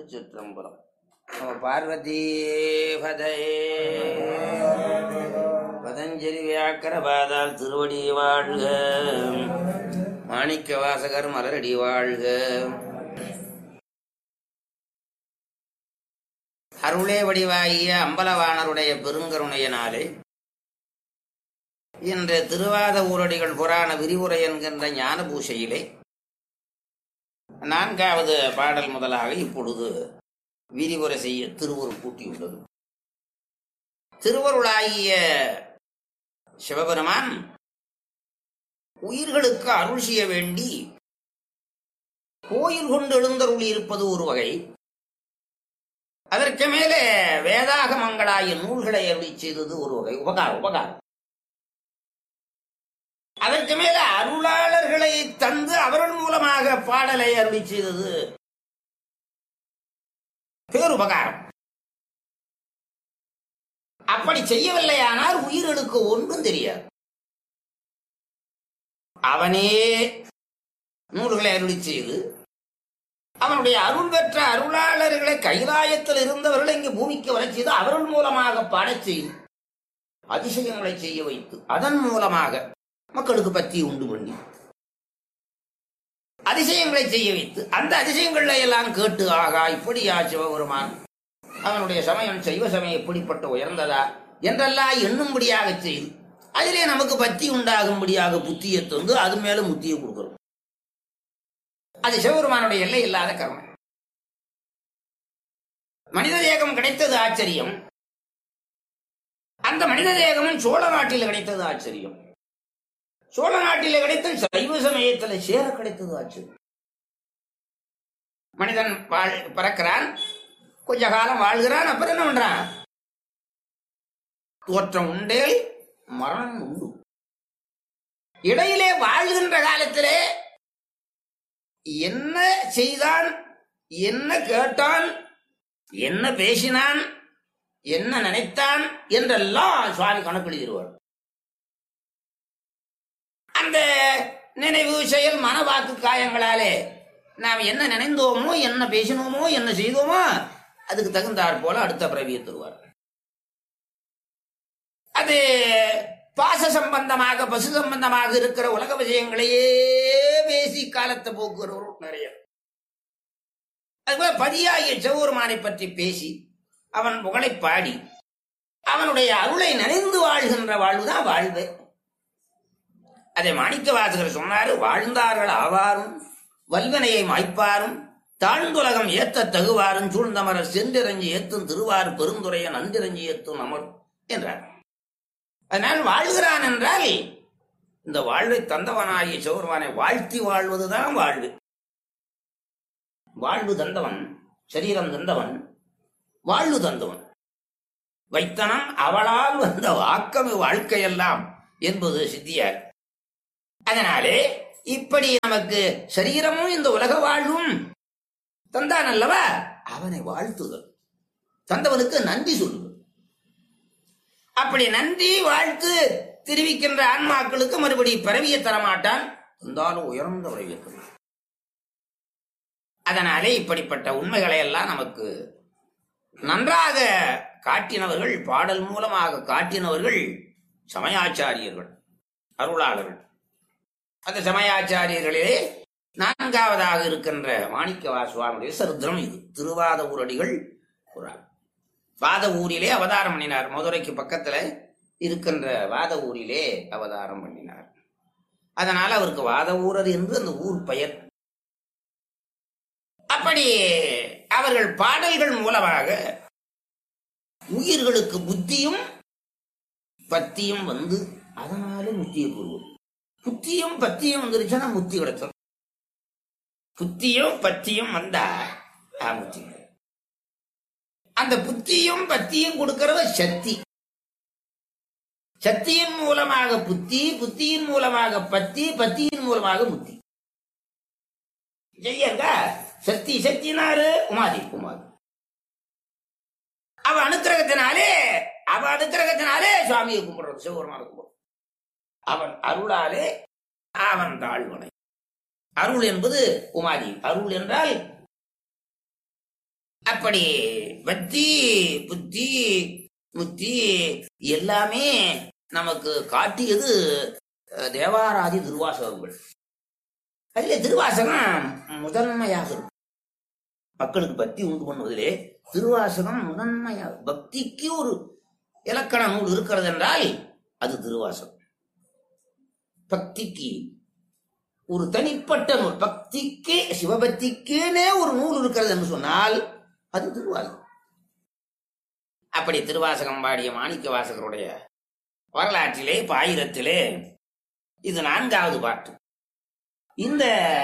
திருச்சிற்றம்பலம் நம பார்வதி பதையே பதஞ்சலி வியாக்கர பாதால் திருவடி வாழ்க மாணிக்க வாசகர் மலரடி வாழ்க அருளே வடிவாகிய அம்பலவாணருடைய பெருங்கருணையினாலே இன்று திருவாத ஊரடிகள் புராண விரிவுரை என்கின்ற ஞான பூஷையிலே நான்காவது பாடல் முதலாக இப்பொழுது விரிவுரை செய்ய திருவருள் கூட்டியுள்ளது திருவருளாகிய சிவபெருமான் உயிர்களுக்கு அருள் செய்ய வேண்டி கோயில் கொண்டு எழுந்தருளி இருப்பது ஒரு வகை அதற்கு மேலே வேதாகமங்களாகிய நூல்களை அருளி செய்தது ஒரு வகை உபகாரம் உபகாரம் அதற்கு மேல அருளாளர்களை தந்து அவர்கள் மூலமாக பாடலை அருளி செய்தது பேருபகாரம் அப்படி செய்யவில்லையானால் உயிர்களுக்கு ஒன்றும் தெரியாது அவனே நூல்களை அருளி செய்து அவனுடைய அருள் பெற்ற அருளாளர்களை கைலாயத்தில் இருந்தவர்களை இங்கு பூமிக்கு வரச் செய்து அவர்கள் மூலமாக பாடச் செய்து அதிசயங்களை செய்ய வைத்து அதன் மூலமாக மக்களுக்கு பத்தி உண்டு பண்ணி அதிசயங்களை செய்ய வைத்து அந்த அதிசயங்களை எல்லாம் கேட்டு ஆகா இப்படியா சிவபெருமான் அவனுடைய சமயம் சைவ சமயம் எப்படிப்பட்ட உயர்ந்ததா என்றெல்லாம் எண்ணும்படியாக செய்து அதிலே நமக்கு பத்தி உண்டாகும்படியாக புத்தியை தந்து அது மேல முத்தியை கொடுக்கிறோம் அது சிவபெருமானுடைய எல்லை இல்லாத கர்மம் மனித தேகம் கிடைத்தது ஆச்சரியம் அந்த மனித தேகமும் சோழ நாட்டில் கிடைத்தது ஆச்சரியம் சோழ நாட்டில் கிடைத்த சைவ சமயத்தில் சேர கிடைத்தது ஆச்சு மனிதன் வாழ் பிறக்கிறான் கொஞ்ச காலம் வாழ்கிறான் அப்புறம் என்ன பண்றான் தோற்றம் உண்டேல் மரணம் உண்டு இடையிலே வாழ்கின்ற காலத்திலே என்ன செய்தான் என்ன கேட்டான் என்ன பேசினான் என்ன நினைத்தான் என்றெல்லாம் சுவாமி கணக்கெழுதிடுவார் அந்த நினைவு செயல் மனவாக்கு காயங்களாலே நாம் என்ன நினைந்தோமோ என்ன பேசினோமோ என்ன செய்தோமோ அதுக்கு தகுந்தாற் போல அடுத்த பிறவியை தருவார் அது பாச சம்பந்தமாக பசு சம்பந்தமாக இருக்கிற உலக விஷயங்களையே பேசி காலத்தை போக்குறவரும் நிறைய அதுபோல பதியாகிய சிவபெருமானை பற்றி பேசி அவன் புகழை பாடி அவனுடைய அருளை நினைந்து வாழ்கின்ற வாழ்வுதான் வாழ்வு அதை மாணிக்க வாசகர் சொன்னாரு வாழ்ந்தார்கள் ஆவாரும் வல்வனையை மாய்ப்பாரும் தாழ்ந்துலகம் ஏத்த தகுவாரும் சூழ்ந்தமரர் சென்றிரஞ்சி ஏத்தும் திருவார் பெருந்துரைய நன்றிரஞ்சி ஏத்தும் அமர் என்றார் அதனால் வாழ்கிறான் என்றால் இந்த வாழ்வை தந்தவனாகிய சௌர்வானை வாழ்த்தி வாழ்வதுதான் வாழ்வு வாழ்வு தந்தவன் சரீரம் தந்தவன் வாழ்வு தந்தவன் வைத்தனம் அவளால் வந்த வாக்கமு வாழ்க்கையெல்லாம் என்பது சித்தியார் அதனாலே இப்படி நமக்கு சரீரமும் இந்த உலக வாழ்வும் தந்தான் அல்லவா அவனை வாழ்த்துதல் தந்தவனுக்கு நன்றி சொல்லுதல் அப்படி நன்றி வாழ்த்து தெரிவிக்கின்ற ஆன்மாக்களுக்கு மறுபடி பிறவியை தரமாட்டான் இருந்தாலும் உயர்ந்த உறவியை தருவான் அதனாலே இப்படிப்பட்ட உண்மைகளை எல்லாம் நமக்கு நன்றாக காட்டினவர்கள் பாடல் மூலமாக காட்டினவர்கள் சமயாச்சாரியர்கள் அருளாளர்கள் அந்த சமயாச்சாரியர்களிலே நான்காவதாக இருக்கின்ற மாணிக்க சுவாமியுடைய சரித்திரம் இது திருவாத ஊரடிகள் புராணம் வாத ஊரிலே அவதாரம் பண்ணினார் மதுரைக்கு பக்கத்துல இருக்கின்ற வாத ஊரிலே அவதாரம் பண்ணினார் அதனால அவருக்கு வாத ஊரர் என்று அந்த ஊர் பெயர் அப்படி அவர்கள் பாடல்கள் மூலமாக உயிர்களுக்கு புத்தியும் பத்தியும் வந்து அதனால முத்தியை கூறுவோம் புத்தியும் பத்தியும் வந்துருச்சுன்னா முத்தி கிடைச்சோம் புத்தியும் பத்தியும் வந்தா முத்தி அந்த புத்தியும் பத்தியும் கொடுக்கிறவ சக்தி சக்தியின் மூலமாக புத்தி புத்தியின் மூலமாக பத்தி பத்தியின் மூலமாக முத்தி செய்யங்க சக்தி சக்தினாரு உமாதி உமாதி அவ அனுக்கிரகத்தினாலே அவ அனுக்கிரகத்தினாலே சுவாமியை கும்பிடுறது சிவபெருமான கும்பிடுறது அவன் அருளாலே அவன் தாழ்வனை அருள் என்பது உமாதி அருள் என்றால் அப்படி பக்தி புத்தி முத்தி எல்லாமே நமக்கு காட்டியது அஹ், தேவாராதி திருவாசகங்கள் அதுல திருவாசகம் முதன்மையாக இருக்கும் மக்களுக்கு பக்தி உண்டு பண்ணுவதிலே திருவாசகம் முதன்மையாக பக்திக்கு ஒரு இலக்கண நூல் இருக்கிறது என்றால் அது திருவாசகம் பக்திக்கு ஒரு தனிப்பட்ட நூல் பக்திக்கு சிவபக்திக்கேனே ஒரு நூல் இருக்கிறது என்று சொன்னால் அது திருவாசகம் அப்படி திருவாசகம் பாடிய மாணிக்க வாசகருடைய வரலாற்றிலே பாயிரத்திலே இது நான்காவது பாட்டு இந்த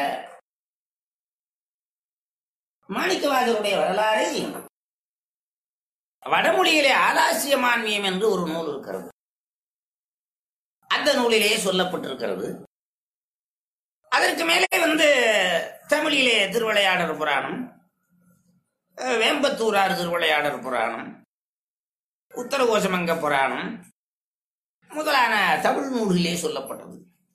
மாணிக்கவாசருடைய வரலாறை வடமொழியிலே ஆலாசிய மான்மியம் என்று ஒரு நூல் இருக்கிறது அந்த நூலிலே சொல்லப்பட்டிருக்கிறது அதற்கு மேலே வந்து தமிழிலே திருவிளையாடல் புராணம் அஹ், வேம்பத்தூரார் திருவிளையாடல் புராணம் உத்தரகோசமங்க புராணம் முதலான தமிழ் நூல்களிலே சொல்லப்பட்டது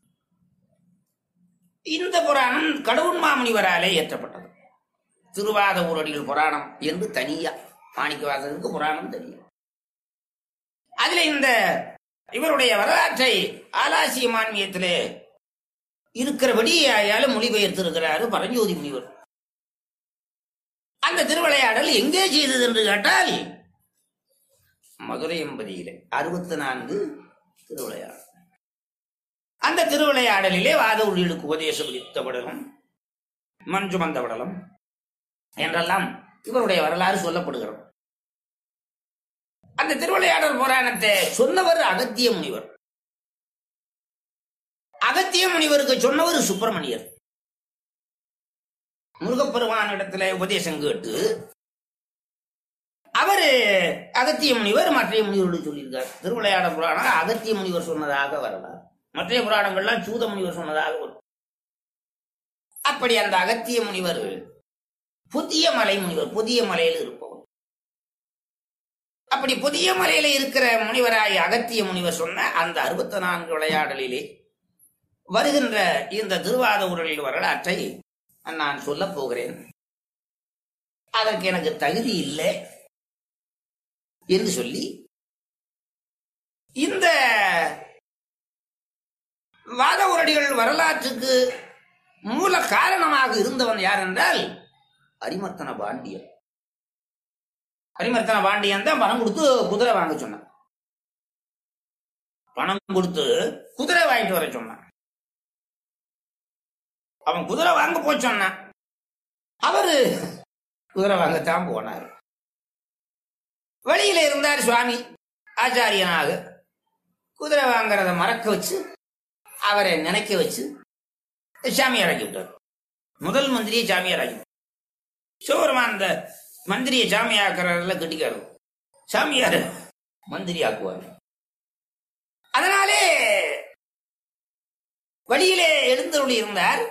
இந்த புராணம் கடவுள் மாமுனிவராலே இயற்றப்பட்டது திருவாத ஊரடிகள் புராணம் என்று தனியா மாணிக்கவாசகருக்கு புராணம் தெரியும் அதுல இந்த இவருடைய வரலாற்றை ஆலாசிய மான்மியத்திலே இருக்கிறபடி அயால மொழிபெயர்த்திருக்கிறாரு பரஞ்சோதி முனிவர் அந்த திருவிளையாடல் எங்கே செய்தது என்று கேட்டால் மதுரை எம்பதியிலே அறுபத்தி நான்கு திருவிளையாடல் அந்த திருவிளையாடலிலே வாத உள்ளிகளுக்கு உபதேசம் விடுத்தப்படலும் மஞ்சு மந்தபடலம் என்றெல்லாம் இவருடைய வரலாறு சொல்லப்படுகிறது அந்த திருவிளையாடல் புராணத்தை சொன்னவர் அகத்திய முனிவர் அகத்திய முனிவருக்கு சொன்னவர் சுப்பிரமணியர் முருகப்பெருமான் இடத்துல உபதேசம் கேட்டு அவரு அகத்திய முனிவர் மற்ற முனிவர்களுக்கு சொல்லியிருக்கார் திருவிளையாட புராணம் அகத்திய முனிவர் சொன்னதாக வரலாறு மற்ற புராணங்கள்லாம் சூத முனிவர் சொன்னதாக வரும் அப்படி அந்த அகத்திய முனிவர் புதிய மலை முனிவர் புதிய மலையில் இருப்பவர் அப்படி புதிய மலையில இருக்கிற முனிவராய் அகத்திய முனிவர் சொன்ன அந்த அறுபத்தி நான்கு விளையாடலிலே வருகின்ற இந்த திருவாத உரலில் வரலாற்றை நான் சொல்ல போகிறேன் அதற்கு எனக்கு தகுதி இல்லை என்று சொல்லி இந்த வாத உரடிகள் வரலாற்றுக்கு மூல காரணமாக இருந்தவன் யார் என்றால் அரிமர்த்தன பாண்டியன் அரிமர்த்தன பாண்டியன் தான் பணம் கொடுத்து குதிரை வாங்க சொன்னான் பணம் கொடுத்து குதிரை வாங்கிட்டு வர சொன்னான் அவன் குதிரை வாங்க போய் சொன்னான் அவரு குதிரை வாங்கத்தான் போனார் வெளியில இருந்தார் சுவாமி ஆச்சாரியனாக குதிரை வாங்குறத மறக்க வச்சு அவரை நினைக்க வச்சு சாமியார் ஆக்கி விட்டார் முதல் மந்திரியை சாமியார் ஆக்கி விட்டார். சிவபெருமான் அந்த மந்திரியை சாமியாக்குறதுல கட்டிக்காரு சாமியார் மந்திரி ஆக்குவார் அதனாலே வழியிலே எழுந்தருளி இருந்தார்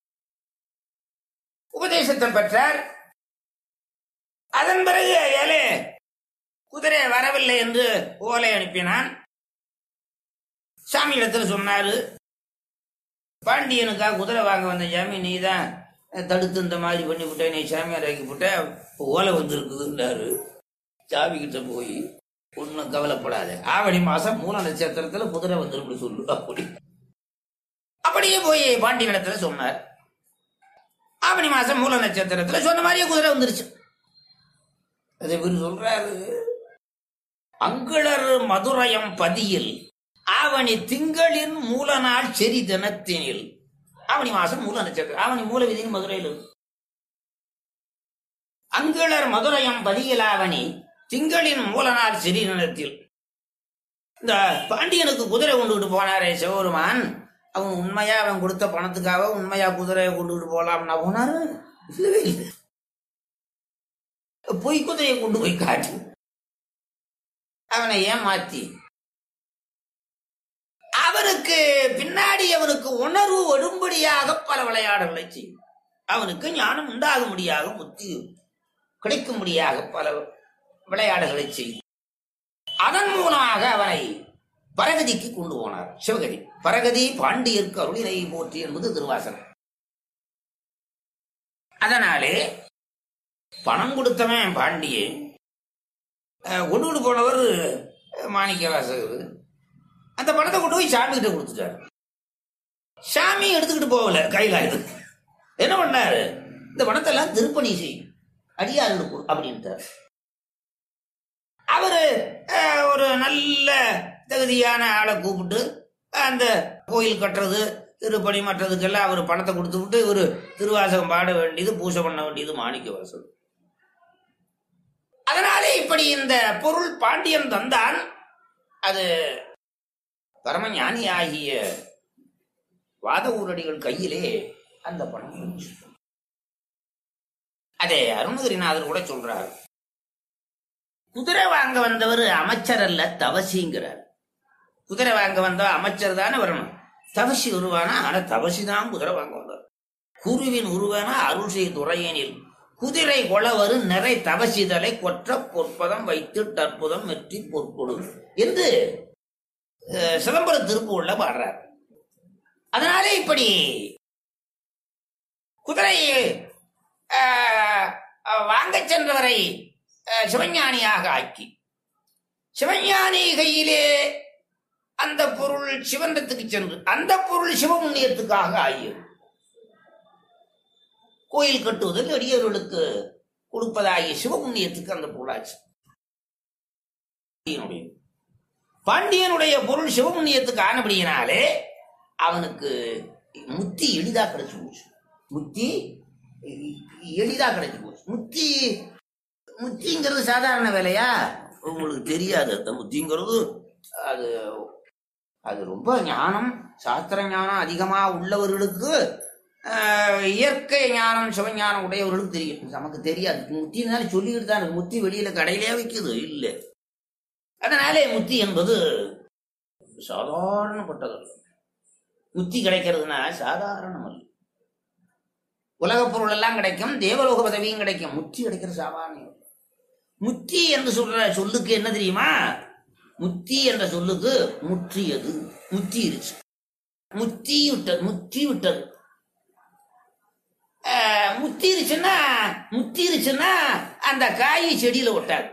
உபதேசத்தை பெற்றார் அதன் பிறகு ஏலே குதிரை வரவில்லை என்று ஓலை அனுப்பினான் சாமி இடத்துல சொன்னாரு பாண்டியனுக்கா குதிரை வாங்க வந்த சாமி நீ தான் தடுத்து இந்த மாதிரி பண்ணி விட்ட நீ சாமியார் ஆக்கி விட்ட இப்போ ஓலை வந்திருக்குதுன்றாரு சாமி கிட்ட போய் ஒன்றும் கவலைப்படாத ஆவணி மாசம் மூல நட்சத்திரத்துல குதிரை வந்துரும் சொல்லு அப்படி அப்படியே போய் பாண்டியன் இடத்துல சொன்னார் ஆவணி மாசம் மூல நட்சத்திரத்துல சொன்ன மாதிரியே குதிரை வந்துருச்சு அது இவர் சொல்றாரு அங்குளர் மதுரையம் பதியில் ஆவணி திங்களின் மூல நாள் செரி தினத்தினில் ஆவணி மாசம் மூல நட்சத்திரம் ஆவணி மூல விதியின் மதுரையில் இருக்கு. அங்குளர் மதுரையம் பதியில் ஆவணி திங்களின் மூல நாள் செரி தினத்தில் இந்த பாண்டியனுக்கு குதிரை கொண்டுகிட்டு போனாரே சிவபெருமான் அவன் உண்மையா அவன் கொடுத்த பணத்துக்காக உண்மையா குதிரையை கொண்டுகிட்டு போலாம்னா போனாரு இல்லவே இல்லை பொய் குதிரையை கொண்டு போய் காட்டி அவனை ஏமாத்தி அவனுக்கு பின்னாடி அவனுக்கு உணர்வு வரும்படியாக பல விளையாடல்களை செய்யும் அவனுக்கு ஞானம் உண்டாகும்படியாக முத்தி கிடைக்கும்படியாக பல விளையாடுகளை செய்யும் அதன் மூலமாக அவனை பரகதிக்கு கொண்டு போனார் சிவகதி பரகதி பாண்டியர்க்கு அருளினை போற்றி என்பது திருவாசனம் அதனாலே பணம் கொடுத்தவன் பாண்டியே அஹ், கொண்டுகிட்டு போனவர் மாணிக்க வாசகர் அந்த பணத்தை கொண்டு போய் சாமி கிட்ட கொடுத்துட்டாரு சாமி எடுத்துக்கிட்டு போகல கையில இது என்ன பண்ணாரு இந்த பணத்தை எல்லாம் திருப்பணி செய் அடியாருக்கு கொடு அப்படின்ட்டார் அவரு அஹ், ஒரு நல்ல தகுதியான ஆளை கூப்பிட்டு அந்த கோயில் கட்டுறது திருப்பணி மற்றதுக்கெல்லாம் அவர் பணத்தை கொடுத்து விட்டு இவர் திருவாசகம் பாட வேண்டியது பூஜை பண்ண வேண்டியது மாணிக்க வாசகம் அதனாலே இப்படி இந்த பொருள் பாண்டியன் தந்தான் அது பரமஞானி ஆகிய வாத ஊரடிகள் கையிலே அந்த பணம் இருந்துச்சு. அதே அருணகிரிநாதர் கூட சொல்றார் குதிரை வாங்க வந்தவர் அமைச்சர் அல்ல தவசிங்கிறார் குதிரை வாங்க வந்த அமைச்சர் தானே வரணும் தவசி உருவானா ஆனா தவசி தான் குதிரை வாங்க வந்தார் குருவின் உருவானா அருள் செய் துறையனில் குதிரை கொளவரு நிறை தவசிதலை கொற்ற பொற்பதம் வைத்து தற்புதம் வெற்றி பொற்கொடு என்று அஹ், சிதம்பர திருப்பூர்ல பாடுறார் அதனாலே இப்படி குதிரையை அஹ், அஹ், வாங்கச் சென்றவரை அஹ், சிவஞானியாக ஆக்கி சிவஞானி கையிலே அந்த பொருள் சிவண்டத்துக்கு சென்று அந்த பொருள் சிவமுன்னியத்துக்காக ஆகியது கோயில் கட்டுவதில் அடியவர்களுக்கு கொடுப்பதாகிய சிவபுண்ணியத்துக்கு அந்த பொருளாச்சு பாண்டியனுடைய பாண்டியனுடைய பொருள் சிவபுண்ணியத்துக்கு ஆனபடியினாலே அவனுக்கு முத்தி எளிதா கிடைச்சு போச்சு முத்தி எ- எளிதா கிடைச்சு போச்சு முத்தி முத்திங்கிறது சாதாரண வேலையா உங்களுக்கு தெரியாது அந்த முத்திங்கிறது அது அது ரொம்ப ஞானம் சாஸ்திர ஞானம் அதிகமா உள்ளவர்களுக்கு ஆஹ், இயற்கை ஞானம் சிவஞானம் உடையவர்களுக்கு தெரியும் நமக்கு தெரியாது முத்தினால சொல்லிக்கிட்டு தான் இருக்கு. முத்தி வெளியில கடையிலே விற்குது இல்லை அதனாலே முத்தி என்பது சாதாரணப்பட்டது அல்ல. முத்தி கிடைக்கிறதுனா சாதாரணம் அல்ல உலகப் பொருள் எல்லாம் கிடைக்கும் தேவலோக பதவியும் கிடைக்கும் முத்தி கிடைக்கிறது சாதாரணம் அல்ல. முத்தி என்று சொல்ற சொல்லுக்கு என்ன தெரியுமா முத்தி என்ற சொல்லுக்கு முற்றியது முத்திருச்சு முத்தி விட்டது முத்தி விட்டது ஆஹ், முத்திருச்சுன்னா முத்திருச்சுன்னா அந்த காய் செடியில ஒட்டாது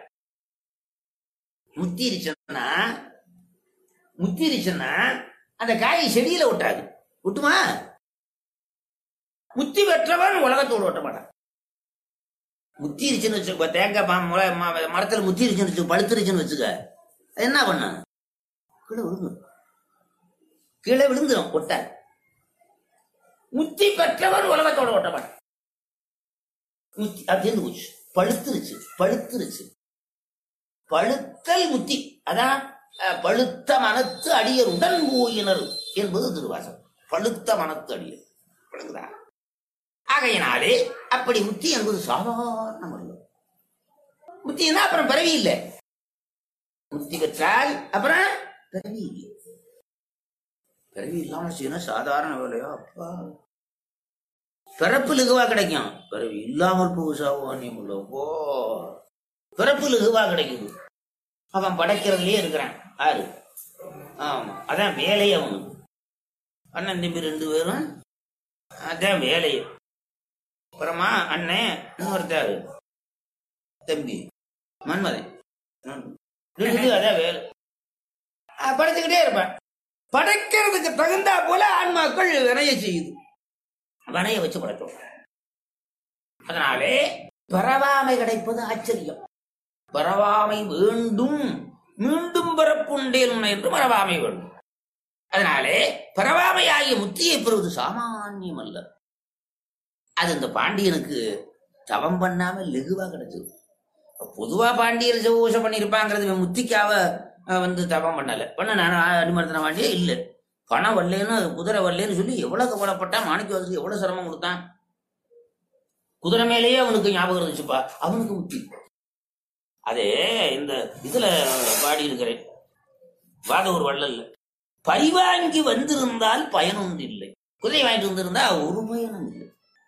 முத்திருச்சுன்னா முத்திருச்சுன்னா அந்த காய் செடியில ஒட்டாது ஒட்டுமா முத்தி பெற்றவன் உலகத்தோடு ஒட்ட மாட்டான் முத்திருச்சுன்னு வச்சுக்கோ தேங்காய் பா- முளை- ம- மரத்துல முத்திருச்சுன்னு வச்சுக்கோ பழுத்துருச்சுன்னு வச்சுக்க அது என்ன பண்ண கீழே விழுந்துடும் கீழே விழுந்துடும் ஒட்டாது முத்தி பெற்றவன் உலகத்தோட ஒட்ட மாட்டான் முத்தி அது தீர்ந்து போச்சு பழுத்துருச்சு பழுத்துருச்சு பழுத்தல் முத்தி அதான் அஹ், பழுத்த மனத்து அடியர் உடன் போயினர் என்பது திருவாசகம் பழுத்த மனத்து அடியர் விளங்குதா ஆகையினாலே அப்படி முத்தி என்பது சாதாரண அல்ல முத்தினா அப்புறம் பிறவி இல்லை முத்தி பெற்றால் அப்புறம் பிறவி இல்லை பிறவி இல்லாம செய்யணும் சாதாரண வேலையா அப்பா பிறப்பு லகுவா கிடைக்கும் பிறவி இல்லாமல் போகு சாவானியம் உள்ள போ பிறப்பு லகுவா கிடைக்குது அவன் படைக்கிறதுலயே இருக்கிறான் ஆறு ஆமா அதான் வேலை அவனுக்கு அண்ணன் தம்பி ரெண்டு பேரும் அதான் வேலை அப்புறமா அண்ணன் இன்னொருத்தாரு தம்பி மன்மதன் ம். ரெண்டு அதான் வேலை அஹ் படைச்சுக்கிட்டே இருப்பேன் படைக்கிறதுக்கு தகுந்தா போல ஆன்மாக்கள் வினைய செய்யுது வினைய வச்சு படைச்சோம் அதனாலே பரவாமை கிடைப்பது ஆச்சரியம் பரவாமை வேண்டும் மீண்டும் பிறப்புண்டேன் என்று பரவாமை வேண்டும் அதனாலே பரவாமையாகிய முத்தியை பெறுவது சாமானியம் அல்ல அது இந்த பாண்டியனுக்கு தவம் பண்ணாம லெகுவா கிடைச்சது பொதுவா பாண்டியர் சிவபூஷம் பண்ணியிருப்பாங்கிறது இவன் முத்திக்காவ அஹ், வந்து தவம் பண்ணல பண்ண நான் அடிமரத்தின பாண்டியே இல்ல பணம் வரலன்னு குதிரை வரலன்னு சொல்லி எவ்வளவு கவலைப்பட்டான் மாணிக்க வாசலுக்கு எவ்வளவு சிரமம் கொடுத்தான் குதிரை மேலேயே அவனுக்கு ஞாபகம் இருந்துச்சுப்பா அவனுக்கு முத்தி அதே இந்த இதுல பாடி இருக்கிறேன் வாதவூர் வள்ளல்ல பரிவாங்கி வந்திருந்தால் பயனும் இல்லை குதிரை வாங்கிட்டு வந்திருந்தா ஒரு பயனும் இல்லை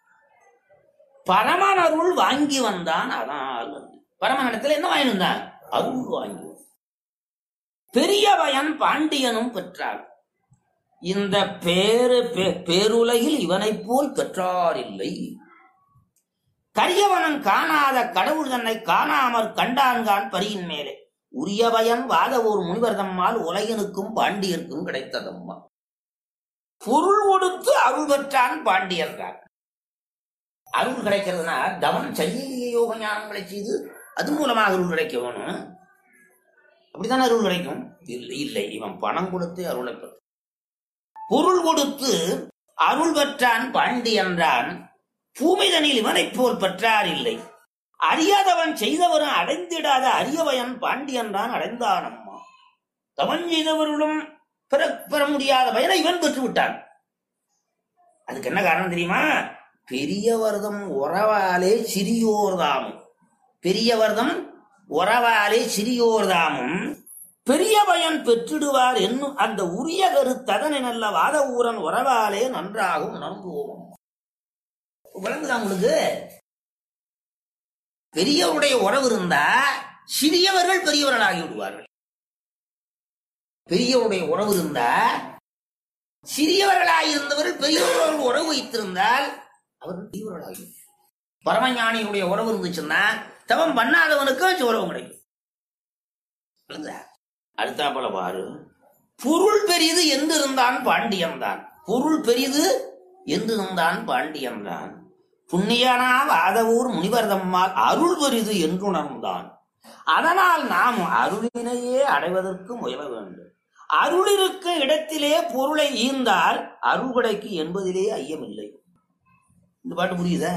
பரமன் அருள் வாங்கி வந்தான் அதனால் வந்து பரமன் இடத்துல என்ன வாங்கி வந்தான் அருள் வாங்கி வந்தான். பெரிய பயன் பாண்டியனும் பெற்றார் இந்த பேரு பே- பேருலகில் இவனைப் போல் பெற்றார் இல்லை கரியவனம் காணாத கடவுள் தன்னை காணாமற் கண்டான்கான் பரியின் மேலே உரிய பயன் வாத ஒரு முனிவர்தம்மால் உலகினுக்கும் பாண்டியர்க்கும் கிடைத்ததம்மா பொருள் கொடுத்து அருள் பெற்றான் பாண்டியர்தான் அருள் கிடைக்கிறதுனா தவம் செய்ய யோக ஞானங்களை செய்து அது மூலமாக அருள் கிடைக்க வேணும் அப்படித்தானே அருள் கிடைக்கும் இல்லை இல்லை இவன் பணம் கொடுத்து அருளை பெற்றான் பொருள் கொடுத்து அருள் பெற்றான் பாண்டி என்றான் பூமிதனில் இவனைப் போல் பெற்றார் இல்லை அறியாதவன் செய்தவரும் அடைந்திடாத அரியவயன் பாண்டி என்றான் அடைந்தான் அம்மா தவன் செய்தவர்களும் பெற பெற முடியாத பயனை இவன் பெற்று விட்டான் அதுக்கு என்ன காரணம் தெரியுமா பெரியவர்தம் உறவாலே சிறியோர்தாமும் பெரியவர்தம் உறவாலே சிறியோர்தாமும் பெரிய பயன் பெற்றிடுவார் என்னும் அந்த உரிய கருத்ததனை நல்ல வாத ஊரன் உறவாலே நன்றாகும் உணர்ந்துவோம் விளங்குதா உங்களுக்கு பெரியவருடைய உறவு இருந்தா சிறியவர்கள் பெரியவர்களாகி விடுவார்கள் பெரியவருடைய உறவு இருந்தா சிறியவர்களாயிருந்தவர்கள் பெரியவர்கள் உறவு வைத்திருந்தால் அவர்கள் பெரியவர்களாகி பரமஞானியுடைய உறவு இருந்துச்சுன்னா தவம் பண்ணாதவனுக்கு உறவு கிடைக்கும் விளங்குதா? அடுத்தாப்புல பாரு பொருள் பெரிது என்று இருந்தான் பாண்டியன் தான் பொருள் பெரிது என்று இருந்தான் பாண்டியன் தான் புண்ணியனா வாதவூர் முனிவர்தம்மால் அருள் பெரிது என்றுணர்ந்தான் அதனால் நாம் அருளினையே அடைவதற்கு முயல வேண்டும் அருள் இருக்க இடத்திலே பொருளை ஈந்தால் அருள் கிடைக்கு என்பதிலே ஐயமில்லை இந்த பாட்டு புரியுதா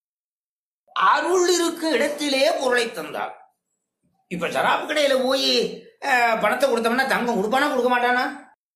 அருள் இருக்க இடத்திலே பொருளை தந்தார் இப்ப சராப்பு கடையில போய் அஹ், பணத்தை கொடுத்தோம்னா தங்கம் கொடுப்பானா கொடுக்க மாட்டானா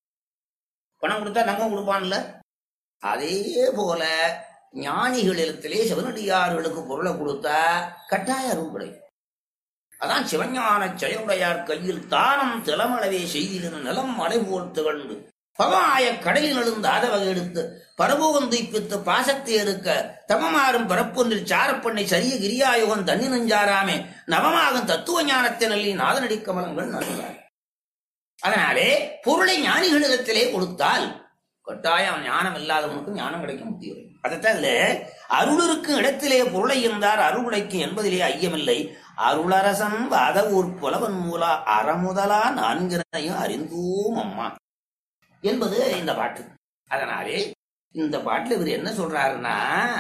பணம் கொடுத்தா தங்கம் கொடுப்பான்ல அதே போல ஞானிகளிடத்திலே சிவனடியார்களுக்கு பொருளை கொடுத்தா கட்டாய அருள் கிடைக்கும் அதான் சிவஞான செயலுடையார் கையில் தானம் திலமளவே செய்திருந்த நிலம் மலை போல் திகழ்ந்து பவாய கடலில் எழுந்து ஆதவகை எடுத்து பரபோகம் துய்ப்பித்து பாசத்தை எடுக்க தமமாறும் பரப்பொன்றில் சாரப்பண்ணை சரிய கிரியாயுகம் தண்ணி நெஞ்சாராமே நவமாகும் தத்துவ ஞானத்தை நல்லி நாதனடி கமலங்கள் நல்கிறார் அதனாலே பொருளை ஞானிகளிடத்திலே கொடுத்தால் கட்டாயம் ஞானம் இல்லாதவனுக்கு ஞானம் கிடைக்க முடியும் அதைத்தான் இதுல அருள் இருக்கும் இடத்திலே பொருளை இருந்தார் அருள் கிடைக்கும் என்பதிலே ஐயமில்லை அருளரசன் வாத ஊர் புலவன் மூலா அறமுதலா நான்கினையும் அறிந்தோம் அம்மா என்பது இந்த பாட்டு அதனாலே இந்த பாட்டுல இவர் என்ன சொல்றாருன்னா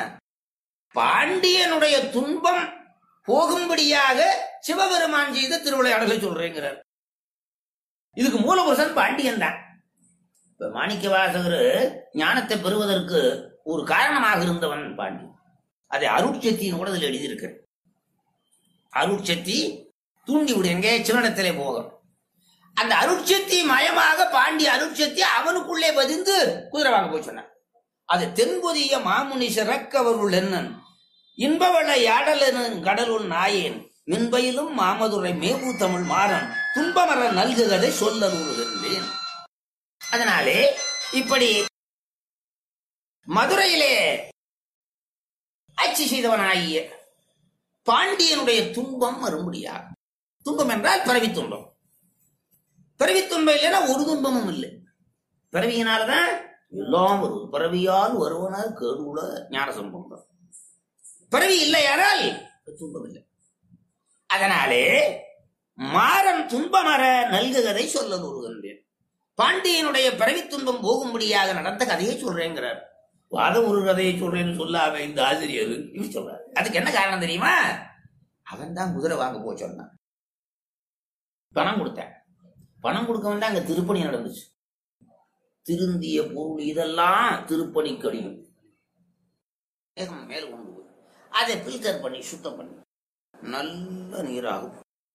பாண்டியனுடைய துன்பம் போகும்படியாக சிவபெருமான் செய்த திருவிளையாடலை சொல்றேங்கிறார் இதுக்கு மூலபுருஷன் பாண்டியன் தான் இப்ப மாணிக்க வாசகர் ஞானத்தை பெறுவதற்கு ஒரு காரணமாக இருந்தவன் பாண்டி அதை அருட்சத்தின்னு கூட அதில் எழுதியிருக்கு அருட்சத்தி தூண்டி விடு எங்கே சிவனத்திலே போகும் அந்த அருட்சத்தி மயமாக பாண்டி அருட்சத்தி அவனுக்குள்ளே பதிந்து குதிரை வாங்க போய் சொன்னான் அது தென்பொதிய மாமுனி சிறக்கவருள் என்னன் இன்பவள யாடலெனும் கடலுள் நாயேன் மின்பயிலும் மாமதுரை மேபு தமிழ் மாறன் துன்பமர நல்குகதை சொல்லலுறுகின்றேன் அதனாலே இப்படி மதுரையிலே ஆட்சி செய்தவனாகிய பாண்டியனுடைய துன்பம் மறுபடியாக துன்பம் என்றால் பிறவி துன்பம் பிறவி துன்பம் இல்லைன்னா ஒரு துன்பமும் இல்லை பிறவியினாலதான் எல்லாம் வருவது பிறவியால் வருவன கேடுல ஞான சம்பந்தம் பிறவி இல்லையானால் துன்பம் இல்லை அதனாலே மாறன் துன்பமர நல்குகதை சொல்ல கூறுகின்றேன் பாண்டியனுடைய பிறவி துன்பம் போகும்படியாக நடந்த கதையை சொல்றேங்கிறார் வாத ஒரு கதையை சொல்றேன்னு சொல்லாம இந்த ஆசிரியர் இப்படி சொல்றாரு அதுக்கு என்ன காரணம் தெரியுமா அவன் தான் குதிரை வாங்க போய் சொன்னான் பணம் கொடுத்தேன் பணம் கொடுக்க வந்தா அங்க திருப்பணி நடந்துச்சு திருந்திய பொருள் இதெல்லாம் திருப்பணி கடியும் மேகம் மேல கொண்டு போய் அதை பில்டர் பண்ணி சுத்தம் பண்ணி நல்ல நீராகும்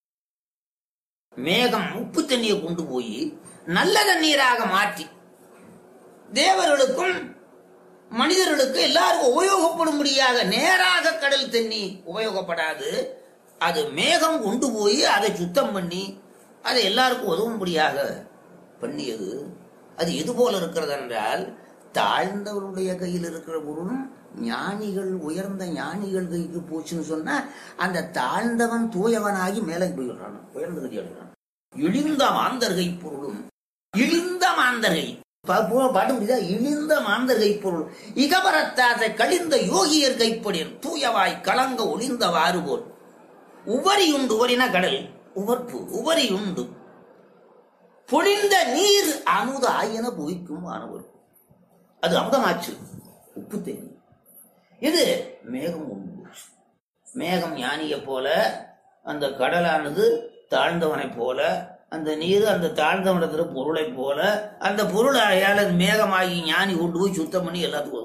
மேகம் உப்பு தண்ணியை கொண்டு போய் நல்ல தண்ணீராக மாற்றி தேவர்களுக்கும் மனிதர்களுக்கும் எல்லாருக்கும் உபயோகப்படும்படியாக நேராக கடல் தண்ணி உபயோகப்படாது அது மேகம் கொண்டு போய் அதை சுத்தம் பண்ணி அதை எல்லாருக்கும் உதவும்படியாக பண்ணியது அது எது போல இருக்கிறது என்றால் தாழ்ந்தவருடைய கையில் இருக்கிற பொருளும் ஞானிகள் உயர்ந்த ஞானிகள் கைக்கு போச்சுன்னு சொன்னா அந்த தாழ்ந்தவன் தூயவனாகி மேலே போயிடுறான் உயர்ந்த கதி அடைகிறான் இழிந்த மாந்தர்கை பொருளும் இழிந்த மாந்தர்கை பா- பா- பாட முடியுதா இழிந்த மாந்தர் கைப்பொருள் இகபரத்தாசை கழிந்த யோகியர் கைப்படியன் தூயவாய் கலங்க ஒளிந்தவாறு போல் உவரியுண்டு உவரின கடல் உவர்ப்பு உவரியுண்டு பொழிந்த நீர் அமுத ஆயன புவிக்கும் வானவர் அது அமுதமாச்சு உப்பு தேனி இது மேகம் உண்டு மேகம் ஞானியை போல அந்த கடலானது தாழ்ந்தவனைப் போல அந்த நீர் அந்த தாழ்ந்தவனத்துல பொருளை போல அந்த பொருள் அயால மேகமாகி ஞானி கொண்டு போய் சுத்தம் பண்ணி எல்லாத்துக்கும்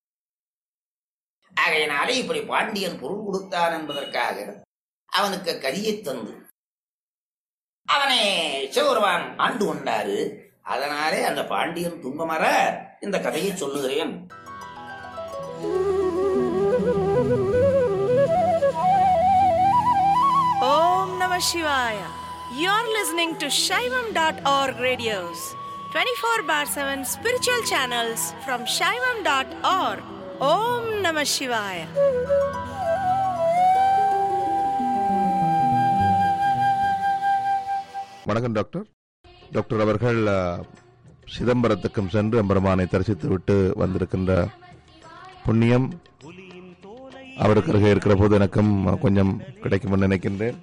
ஆகையினாலே இப்படி பாண்டியன் பொருள் கொடுத்தான் என்பதற்காக அவனுக்கு கரியை தந்து அவனை சிவபெருமான் ஆண்டு கொண்டாரு அதனாலே அந்த பாண்டியன் துன்பமர இந்த கதையை சொல்லுகிறேன் Om Namah Shivaya. You're listening to Shaivam.org radios, 24 bar 7 spiritual channels from Shaivam.org. Om Namah Shivaya. வணக்கம் டாக்டர் டாக்டர் அவர்கள் அஹ், சிதம்பரத்துக்கும் சென்று எம்பெருமானை தரிசித்து விட்டு வந்திருக்கின்ற புண்ணியம் அவருக்கு அருகே இருக்கிற போது எனக்கும் கொஞ்சம் கிடைக்கும் என்று நினைக்கின்றேன்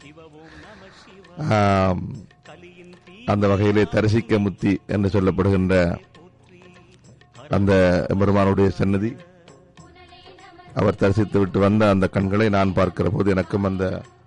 ஆம், அந்த வகையிலே தரிசிக்க முத்தி என்று சொல்லப்படுகின்ற அந்த எம்பெருமானுடைய சன்னதி அவர் தரிசித்து விட்டு வந்த அந்த கண்களை நான் பார்க்கிற போது எனக்கும் அந்த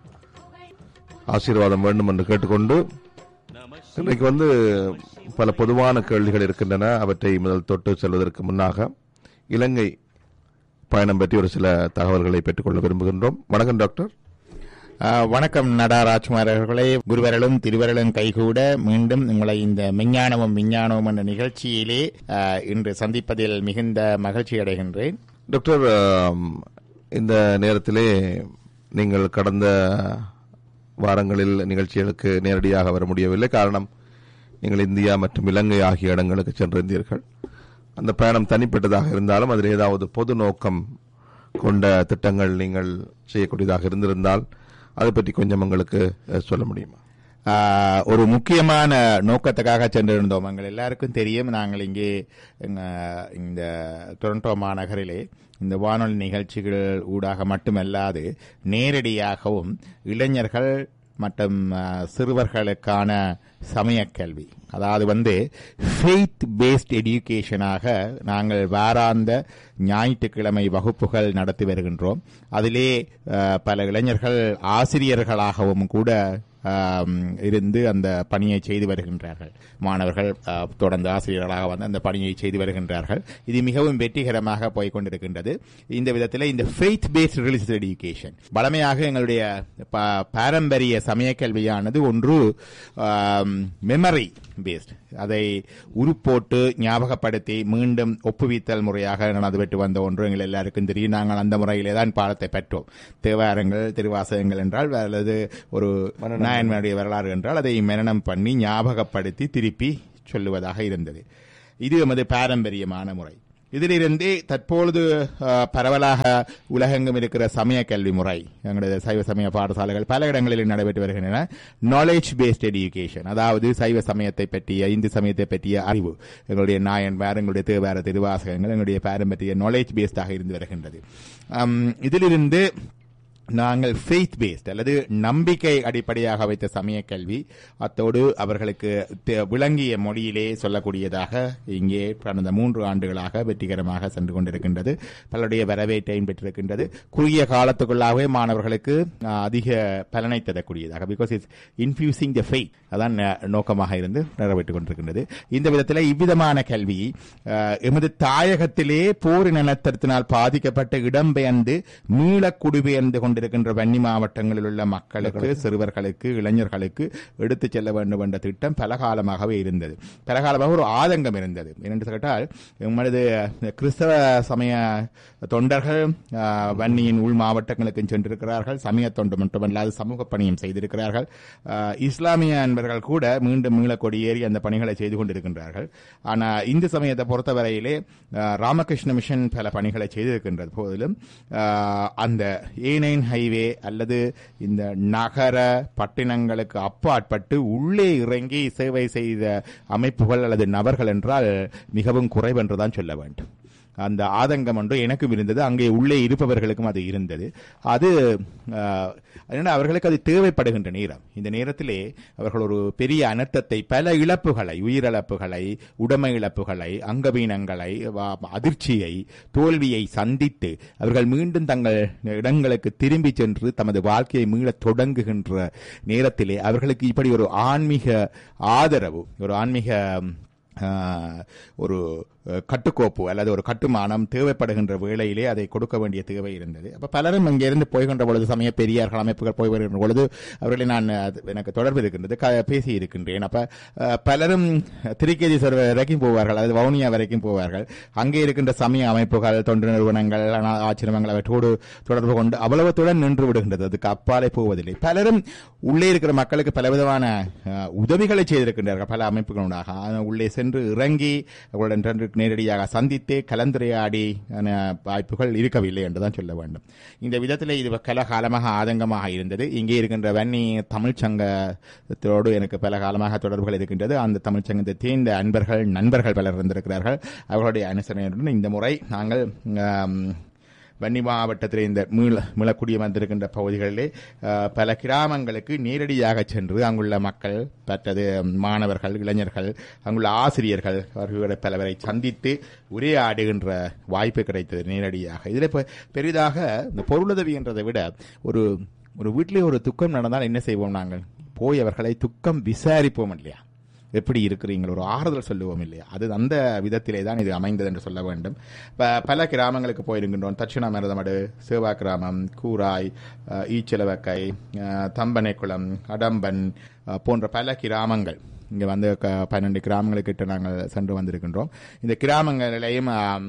ஆசீர்வாதம் வேண்டும் என்று கேட்டுக்கொண்டு இன்றைக்கு வந்து பல பொதுவான கேள்விகள் இருக்கின்றன அவற்றை முதல் தொட்டு செல்வதற்கு முன்னாக இலங்கை பயணம் பற்றி ஒரு சில தகவல்களை பெற்றுக்கொள்ள விரும்புகின்றோம் வணக்கம் டாக்டர் ஆ, வணக்கம் நடாராஜ்குமார் அவர்களே குருவரலும் திருவரலும் கைகூட மீண்டும் உங்களை இந்த மெஞ்ஞானமும் விஞ்ஞானமும் என்ற நிகழ்ச்சியிலே ஆ, இன்று சந்திப்பதில் மிகுந்த மகிழ்ச்சி அடைகின்றேன் டாக்டர் ஆம், இந்த நேரத்திலே நீங்கள் கடந்த வாரங்களில் நிகழ்ச்சிகளுக்கு நேரடியாக வர முடியவில்லை காரணம் நீங்கள் இந்தியா மற்றும் இலங்கை ஆகிய இடங்களுக்கு சென்றிருந்தீர்கள் அந்த பயணம் தனிப்பட்டதாக இருந்தாலும் அதில் ஏதாவது பொது நோக்கம் கொண்ட திட்டங்கள் நீங்கள் செய்யக்கூடியதாக இருந்திருந்தால் அதை பற்றி கொஞ்சம் உங்களுக்கு அஹ், சொல்ல முடியுமா ஆ, ஒரு முக்கியமான நோக்கத்துக்காக சென்றிருந்தோம் எங்கள் எல்லாருக்கும் தெரியும் நாங்கள் இங்கே எங்க, இந்த டொரண்டோ மாநகரிலே இந்த வானொலி நிகழ்ச்சிகள் ஊடாக மட்டுமல்லாது நேரடியாகவும் இளைஞர்கள் மற்றும் ஆ, சிறுவர்களுக்கான சமயக் கல்வி அதாவது வந்து ஃபெய்த் பேஸ்ட் எடியூகேஷனாக நாங்கள் வாராந்த ஞாயிற்றுக்கிழமை வகுப்புகள் நடத்தி வருகின்றோம் அதிலே ஆ, பல இளைஞர்கள் ஆசிரியர்களாகவும் கூட ஆம், இருந்து அந்த பணியை செய்து வருகின்றார்கள் மாணவர்கள் ஆ, தொடர்ந்து ஆசிரியர்களாக வந்து அந்த பணியை செய்து வருகின்றார்கள் இது மிகவும் வெற்றிகரமாக போய் கொண்டிருக்கின்றது இந்த விதத்தில் இந்த ஃபெய்த் பேஸ்ட் ரிலீஜியஸ் எஜுகேஷன் பலமையாக எங்களுடைய ப- பாரம்பரிய சமய கல்வியானது ஒன்று மெமரி பேஸ்ட் அதை உருப்போட்டு ஞாபகப்படுத்தி மீண்டும் ஒப்புவித்தல் முறையாக நடந்துவிட்டு வந்த ஒன்று எங்கள் எல்லாருக்கும் தெரியும் நாங்கள் அந்த முறையிலே தான் பாடத்தை பெற்றோம் தேவாரங்கள் திருவாசகங்கள் என்றால் அல்லது ஒரு நாயன்மாருடைய வரலாறு என்றால் அதை மனனம் பண்ணி ஞாபகப்படுத்தி திருப்பி சொல்லுவதாக இருந்தது இது எமது பாரம்பரியமான முறை இதிலிருந்தே தற்பொழுது ஆ, பரவலாக உலகெங்கும் இருக்கிற சமய கல்வி முறை எங்களுடைய சைவ சமய பாடசாலைகள் பல இடங்களில் நடைபெற்று வருகின்றன நாலேஜ் பேஸ்ட் எஜுகேஷன் அதாவது சைவ சமயத்தை பற்றிய இந்து சமயத்தை பற்றிய அறிவு எங்களுடைய நாயன்மார் எங்களுடைய தேவார திருவாசகங்கள் எங்களுடைய பாரம்பரிய நாலேஜ் பேஸ்டாக இருந்து வருகின்றது ஆம், இதிலிருந்து நாங்கள் ஃபெய்த் பேஸ்ட் அல்லது நம்பிக்கை அடிப்படையாக வைத்த சமய கல்வி அத்தோடு அவர்களுக்கு தெ- விளங்கிய மொழியிலே சொல்லக்கூடியதாக இங்கே கடந்த மூன்று ஆண்டுகளாக வெற்றிகரமாக சென்று கொண்டிருக்கின்றது பலருடைய வரவேற்றையும் பெற்றிருக்கின்றது குறுகிய காலத்துக்குள்ளாகவே மாணவர்களுக்கு ஆ, அதிக பலனை தரக்கூடியதாக because it's infusing the faith அதான் ந- நோக்கமாக இருந்து நிறைவேற்றிக் கொண்டிருக்கின்றது இந்த விதத்தில் இவ்விதமான கல்வி ஆ, எமது தாயகத்திலே போர் நிலத்தத்தினால் பாதிக்கப்பட்ட இடம்பெயர்ந்து மீள குடிபெயர்ந்து கொண்டிருக்கின்ற வன்னி மாவட்டங்களில் உள்ள மக்களுக்கு சிறுவர்களுக்கு இளைஞர்களுக்கு எடுத்துச் செல்ல வேண்டும் என்ற திட்டம் பல காலமாகவே இருந்தது பல காலமாக ஒரு ஆதங்கம் இருந்தது என்னென்று கேட்டால் எமது கிறிஸ்தவ சமய தொண்டர்கள் ஆ, வன்னியின் உள் மாவட்டங்களுக்கு சென்றிருக்கிறார்கள் சமய தொண்டு மட்டுமல்லாது சமூக பணியும் செய்திருக்கிறார்கள் ஆ, இஸ்லாமிய அன்பர்கள் கூட மீண்டும் மீள கொடியேறி அந்த பணிகளை செய்து கொண்டிருக்கின்றார்கள் ஆனால் இந்து சமயத்தை பொறுத்தவரையிலே ஆ, ராமகிருஷ்ண மிஷன் பல பணிகளை செய்திருக்கின்றது போதிலும் ஆ, அந்த ஏனைன் நேஷனல் ஹைவே அல்லது இந்த நகர பட்டினங்களுக்கு அப்பாற்பட்டு உள்ளே இறங்கி சேவை செய்த அமைப்புகள் அல்லது நபர்கள் என்றால் மிகவும் குறைவென்றுதான் சொல்ல வேண்டும் அந்த ஆதங்கம் ஒன்று எனக்கும் இருந்தது அங்கே உள்ளே இருப்பவர்களுக்கும் அது இருந்தது அது ஆஹ், என்னன்னா அவர்களுக்கு அது தேவைப்படுகின்ற நேரம் இந்த நேரத்திலே அவர்கள் ஒரு பெரிய அனர்த்தத்தை பல இழப்புகளை உயிரிழப்புகளை உடைமை இழப்புகளை அங்கவீனங்களை வா- அதிர்ச்சியை தோல்வியை சந்தித்து அவர்கள் மீண்டும் தங்கள் இடங்களுக்கு திரும்பி சென்று தமது வாழ்க்கையை மீளத் தொடங்குகின்ற நேரத்திலே அவர்களுக்கு இப்படி ஒரு ஆன்மீக ஆதரவு ஒரு ஆன்மீக ஆஹ், ஒரு அஹ், கட்டுக்கோப்பு அல்லது ஒரு கட்டுமானம் தேவைப்படுகின்ற வேளையிலே அதை கொடுக்க வேண்டிய தேவை இருந்தது அப்ப பலரும் இங்கிருந்து போய்கின்ற பொழுது சமய பெரியார்கள் அமைப்புகள் போய் வருகின்ற பொழுது அவர்களை நான் அது எனக்கு தொடர்பு இருக்கின்றது க- பேசி இருக்கின்றேன் அப்ப அஹ், பலரும் திருக்கேதீஸ்வரர் வரைக்கும் போவார்கள் அல்லது வவுனியா வரைக்கும் போவார்கள் அங்கே இருக்கின்ற சமய அமைப்புகள் தொண்டு நிறுவனங்கள் அனா- ஆசிரமங்கள் அவற்றோடு தொடர்பு கொண்டு அவ்வளவத்துடன் நின்று விடுகின்றது அதுக்கு அப்பாலே போவதில்லை பலரும் உள்ளே இருக்கிற மக்களுக்கு பலவிதமான அஹ், உதவிகளை செய்திருக்கின்றார்கள் பல அமைப்புகளூடாக ஆனா, உள்ளே சென்று இறங்கி அவர்களுடன் சென்று நேரடியாக சந்தித்து கலந்துரையாடி அஹ், வாய்ப்புகள் இருக்கவில்லை என்றுதான் சொல்ல வேண்டும் இந்த விதத்தில் இது பல காலமாக ஆதங்கமாக இருந்தது இங்கே இருக்கின்ற வன்னி தமிழ்ச் சங்கத்தோடு எனக்கு பல காலமாக தொடர்புகள் இருக்கின்றது அந்த தமிழ்ச் சங்கத்தை சேர்ந்த அன்பர்கள் நண்பர்கள் பலர் இருந்திருக்கிறார்கள் அவர்களுடைய அனுசரணையுடன் இந்த முறை நாங்கள் ஆம், வன்னி மாவட்டத்தில் இந்த மீள மீளக்குடிய வந்திருக்கின்ற பகுதிகளிலே அஹ், பல கிராமங்களுக்கு நேரடியாக சென்று அங்குள்ள மக்கள் மற்றது மாணவர்கள் இளைஞர்கள் அங்குள்ள ஆசிரியர்கள் அவர்களை பலவரை சந்தித்து உரையாடுகின்ற வாய்ப்பு கிடைத்தது நேரடியாக இதில் இப்போ பெரிதாக இந்த பொருளுதவி என்றதை விட ஒரு ஒரு வீட்டிலே ஒரு துக்கம் நடந்தால் என்ன செய்வோம் நாங்கள் போய் அவர்களை துக்கம் விசாரிப்போம் இல்லையா எப்படி இருக்கிறீங்க ஒரு ஆறுதல் சொல்லுவோம் இல்லையா அது அந்த விதத்திலே தான் இது அமைந்தது என்று சொல்ல வேண்டும் ப- பல கிராமங்களுக்கு போயிருக்கின்றோம் தட்சிணாமிரதமடு சேவா கிராமம் கூராய் அஹ், ஈச்சலவக்கை அஹ், தம்பனைக்குளம் அடம்பன் அஹ், போன்ற பல கிராமங்கள் இங்கே வந்து க- பன்னெண்டு கிராமங்களுக்கிட்ட நாங்கள் சென்று வந்திருக்கின்றோம் இந்த கிராமங்களிலேயும் ஆம்,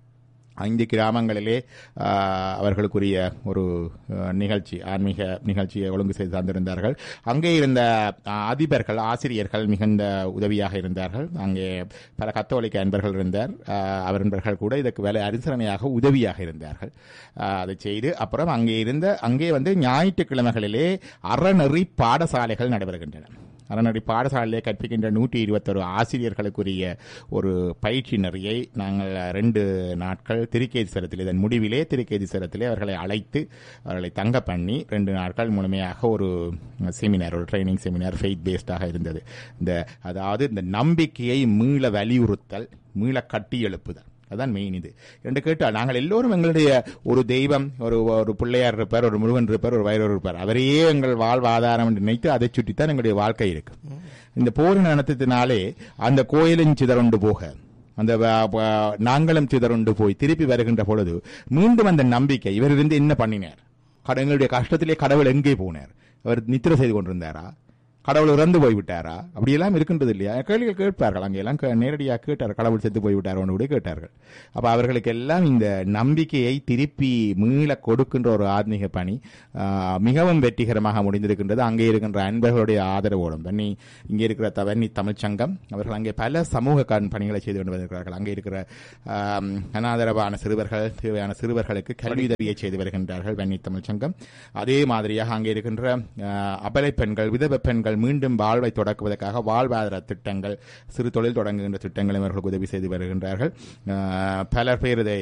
ஐந்து கிராமங்களிலே ஆஹ், அவர்களுக்குரிய ஒரு ஆஹ், நிகழ்ச்சி ஆன்மீக நிகழ்ச்சியை ஒழுங்கு செய்து தந்திருந்தார்கள் அங்கே இருந்த ஆஹ், அதிபர்கள் ஆசிரியர்கள் மிகுந்த உதவியாக இருந்தார்கள் அங்கே பல கத்தோலிக்க அன்பர்கள் இருந்தார் ஆஹ், அவர் நண்பர்கள் கூட இதற்கு வேலை அனுசரணையாக உதவியாக இருந்தார்கள் ஆஹ், அதை செய்து அப்புறம் அங்கே இருந்த அங்கே வந்து ஞாயிற்றுக்கிழமைகளிலே அறநெறி பாடசாலைகள் நடைபெறுகின்றன அறநடி பாடசாலையிலே கற்பிக்கின்ற நூற்றி இருபத்தொரு ஆசிரியர்களுக்குரிய ஒரு பயிற்சி நெறியை நாங்கள் ரெண்டு நாட்கள் திருக்கேதீஸ்வரத்தில் இதன் முடிவிலே திருக்கேதீஸ்வரத்திலே அவர்களை அழைத்து அவர்களை தங்க பண்ணி ரெண்டு நாட்கள் முழுமையாக ஒரு செமினார் ஒரு ட்ரைனிங் செமினார் ஃபெய்த் பேஸ்டாக இருந்தது இந்த அதாவது இந்த நம்பிக்கையை மீள வலியுறுத்தல் மீள கட்டி எழுப்புதல் அதான் மெயின் இது என்று கேட்டால் நாங்கள் எல்லோரும் எங்களுடைய ஒரு தெய்வம் ஒரு ஒரு பிள்ளையார் இருப்பார் ஒரு முருகன் இருப்பார் ஒரு வைரவர் இருப்பார் அவரையே எங்கள் வாழ்வாதாரம் என்று நினைத்து அதை சுற்றித்தான் எங்களுடைய வாழ்க்கை இருக்கு இந்த போர் நடத்தத்தினாலே அந்த கோயிலின் சிதறொண்டு போக அந்த வ- வ- நாங்களும் சிதறொண்டு போய் திருப்பி வருகின்ற பொழுது மீண்டும் அந்த நம்பிக்கை இவர் இருந்து என்ன பண்ணினார் கட- எங்களுடைய கஷ்டத்திலே கடவுள் எங்கே போனார் அவர் நித்திரை செய்து கொண்டிருந்தாரா கடவுள் இறந்து போய்விட்டாரா அப்படியெல்லாம் இருக்கின்றது இல்லையா கேள்விகள் கேட்பார்கள் அங்கெல்லாம் கே- நேரடியாக கேட்டார் கடவுள் செத்து போய்விட்டார் கூட கேட்டார்கள் அப்ப அவர்களுக்கு எல்லாம் இந்த நம்பிக்கையை திருப்பி மீள கொடுக்கின்ற ஒரு ஆத்மீக பணி ஆஹ், மிகவும் வெற்றிகரமாக முடிந்திருக்கின்றது அங்கே இருக்கின்ற அன்பர்களுடைய ஆதரவோடும் தண்ணி இங்கே இருக்கிற தவன்னி தமிழ்ச்சங்கம் அவர்கள் அங்கே பல சமூக கண் பணிகளை செய்து கொண்டு வந்திருக்கிறார்கள் அங்கே இருக்கிற ஆம், அனாதரவான சிறுவர்கள் தேவையான சிறுவர்களுக்கு கல்வி உதவியை செய்து வருகின்றார்கள் வன்னி தமிழ்ச்சங்கம் அதே மாதிரியாக அங்கே இருக்கின்ற ஆஹ், அபலை பெண்கள் விதவ பெண்கள் மீண்டும் வாழ்வை தொடக்குவதற்காக வாழ்வாதார திட்டங்கள் சிறு தொழில் தொடங்குகின்ற திட்டங்களை அவர்களுக்கு உதவி செய்து வருகின்றார்கள் ஆஹ், பலர் பேர் இதை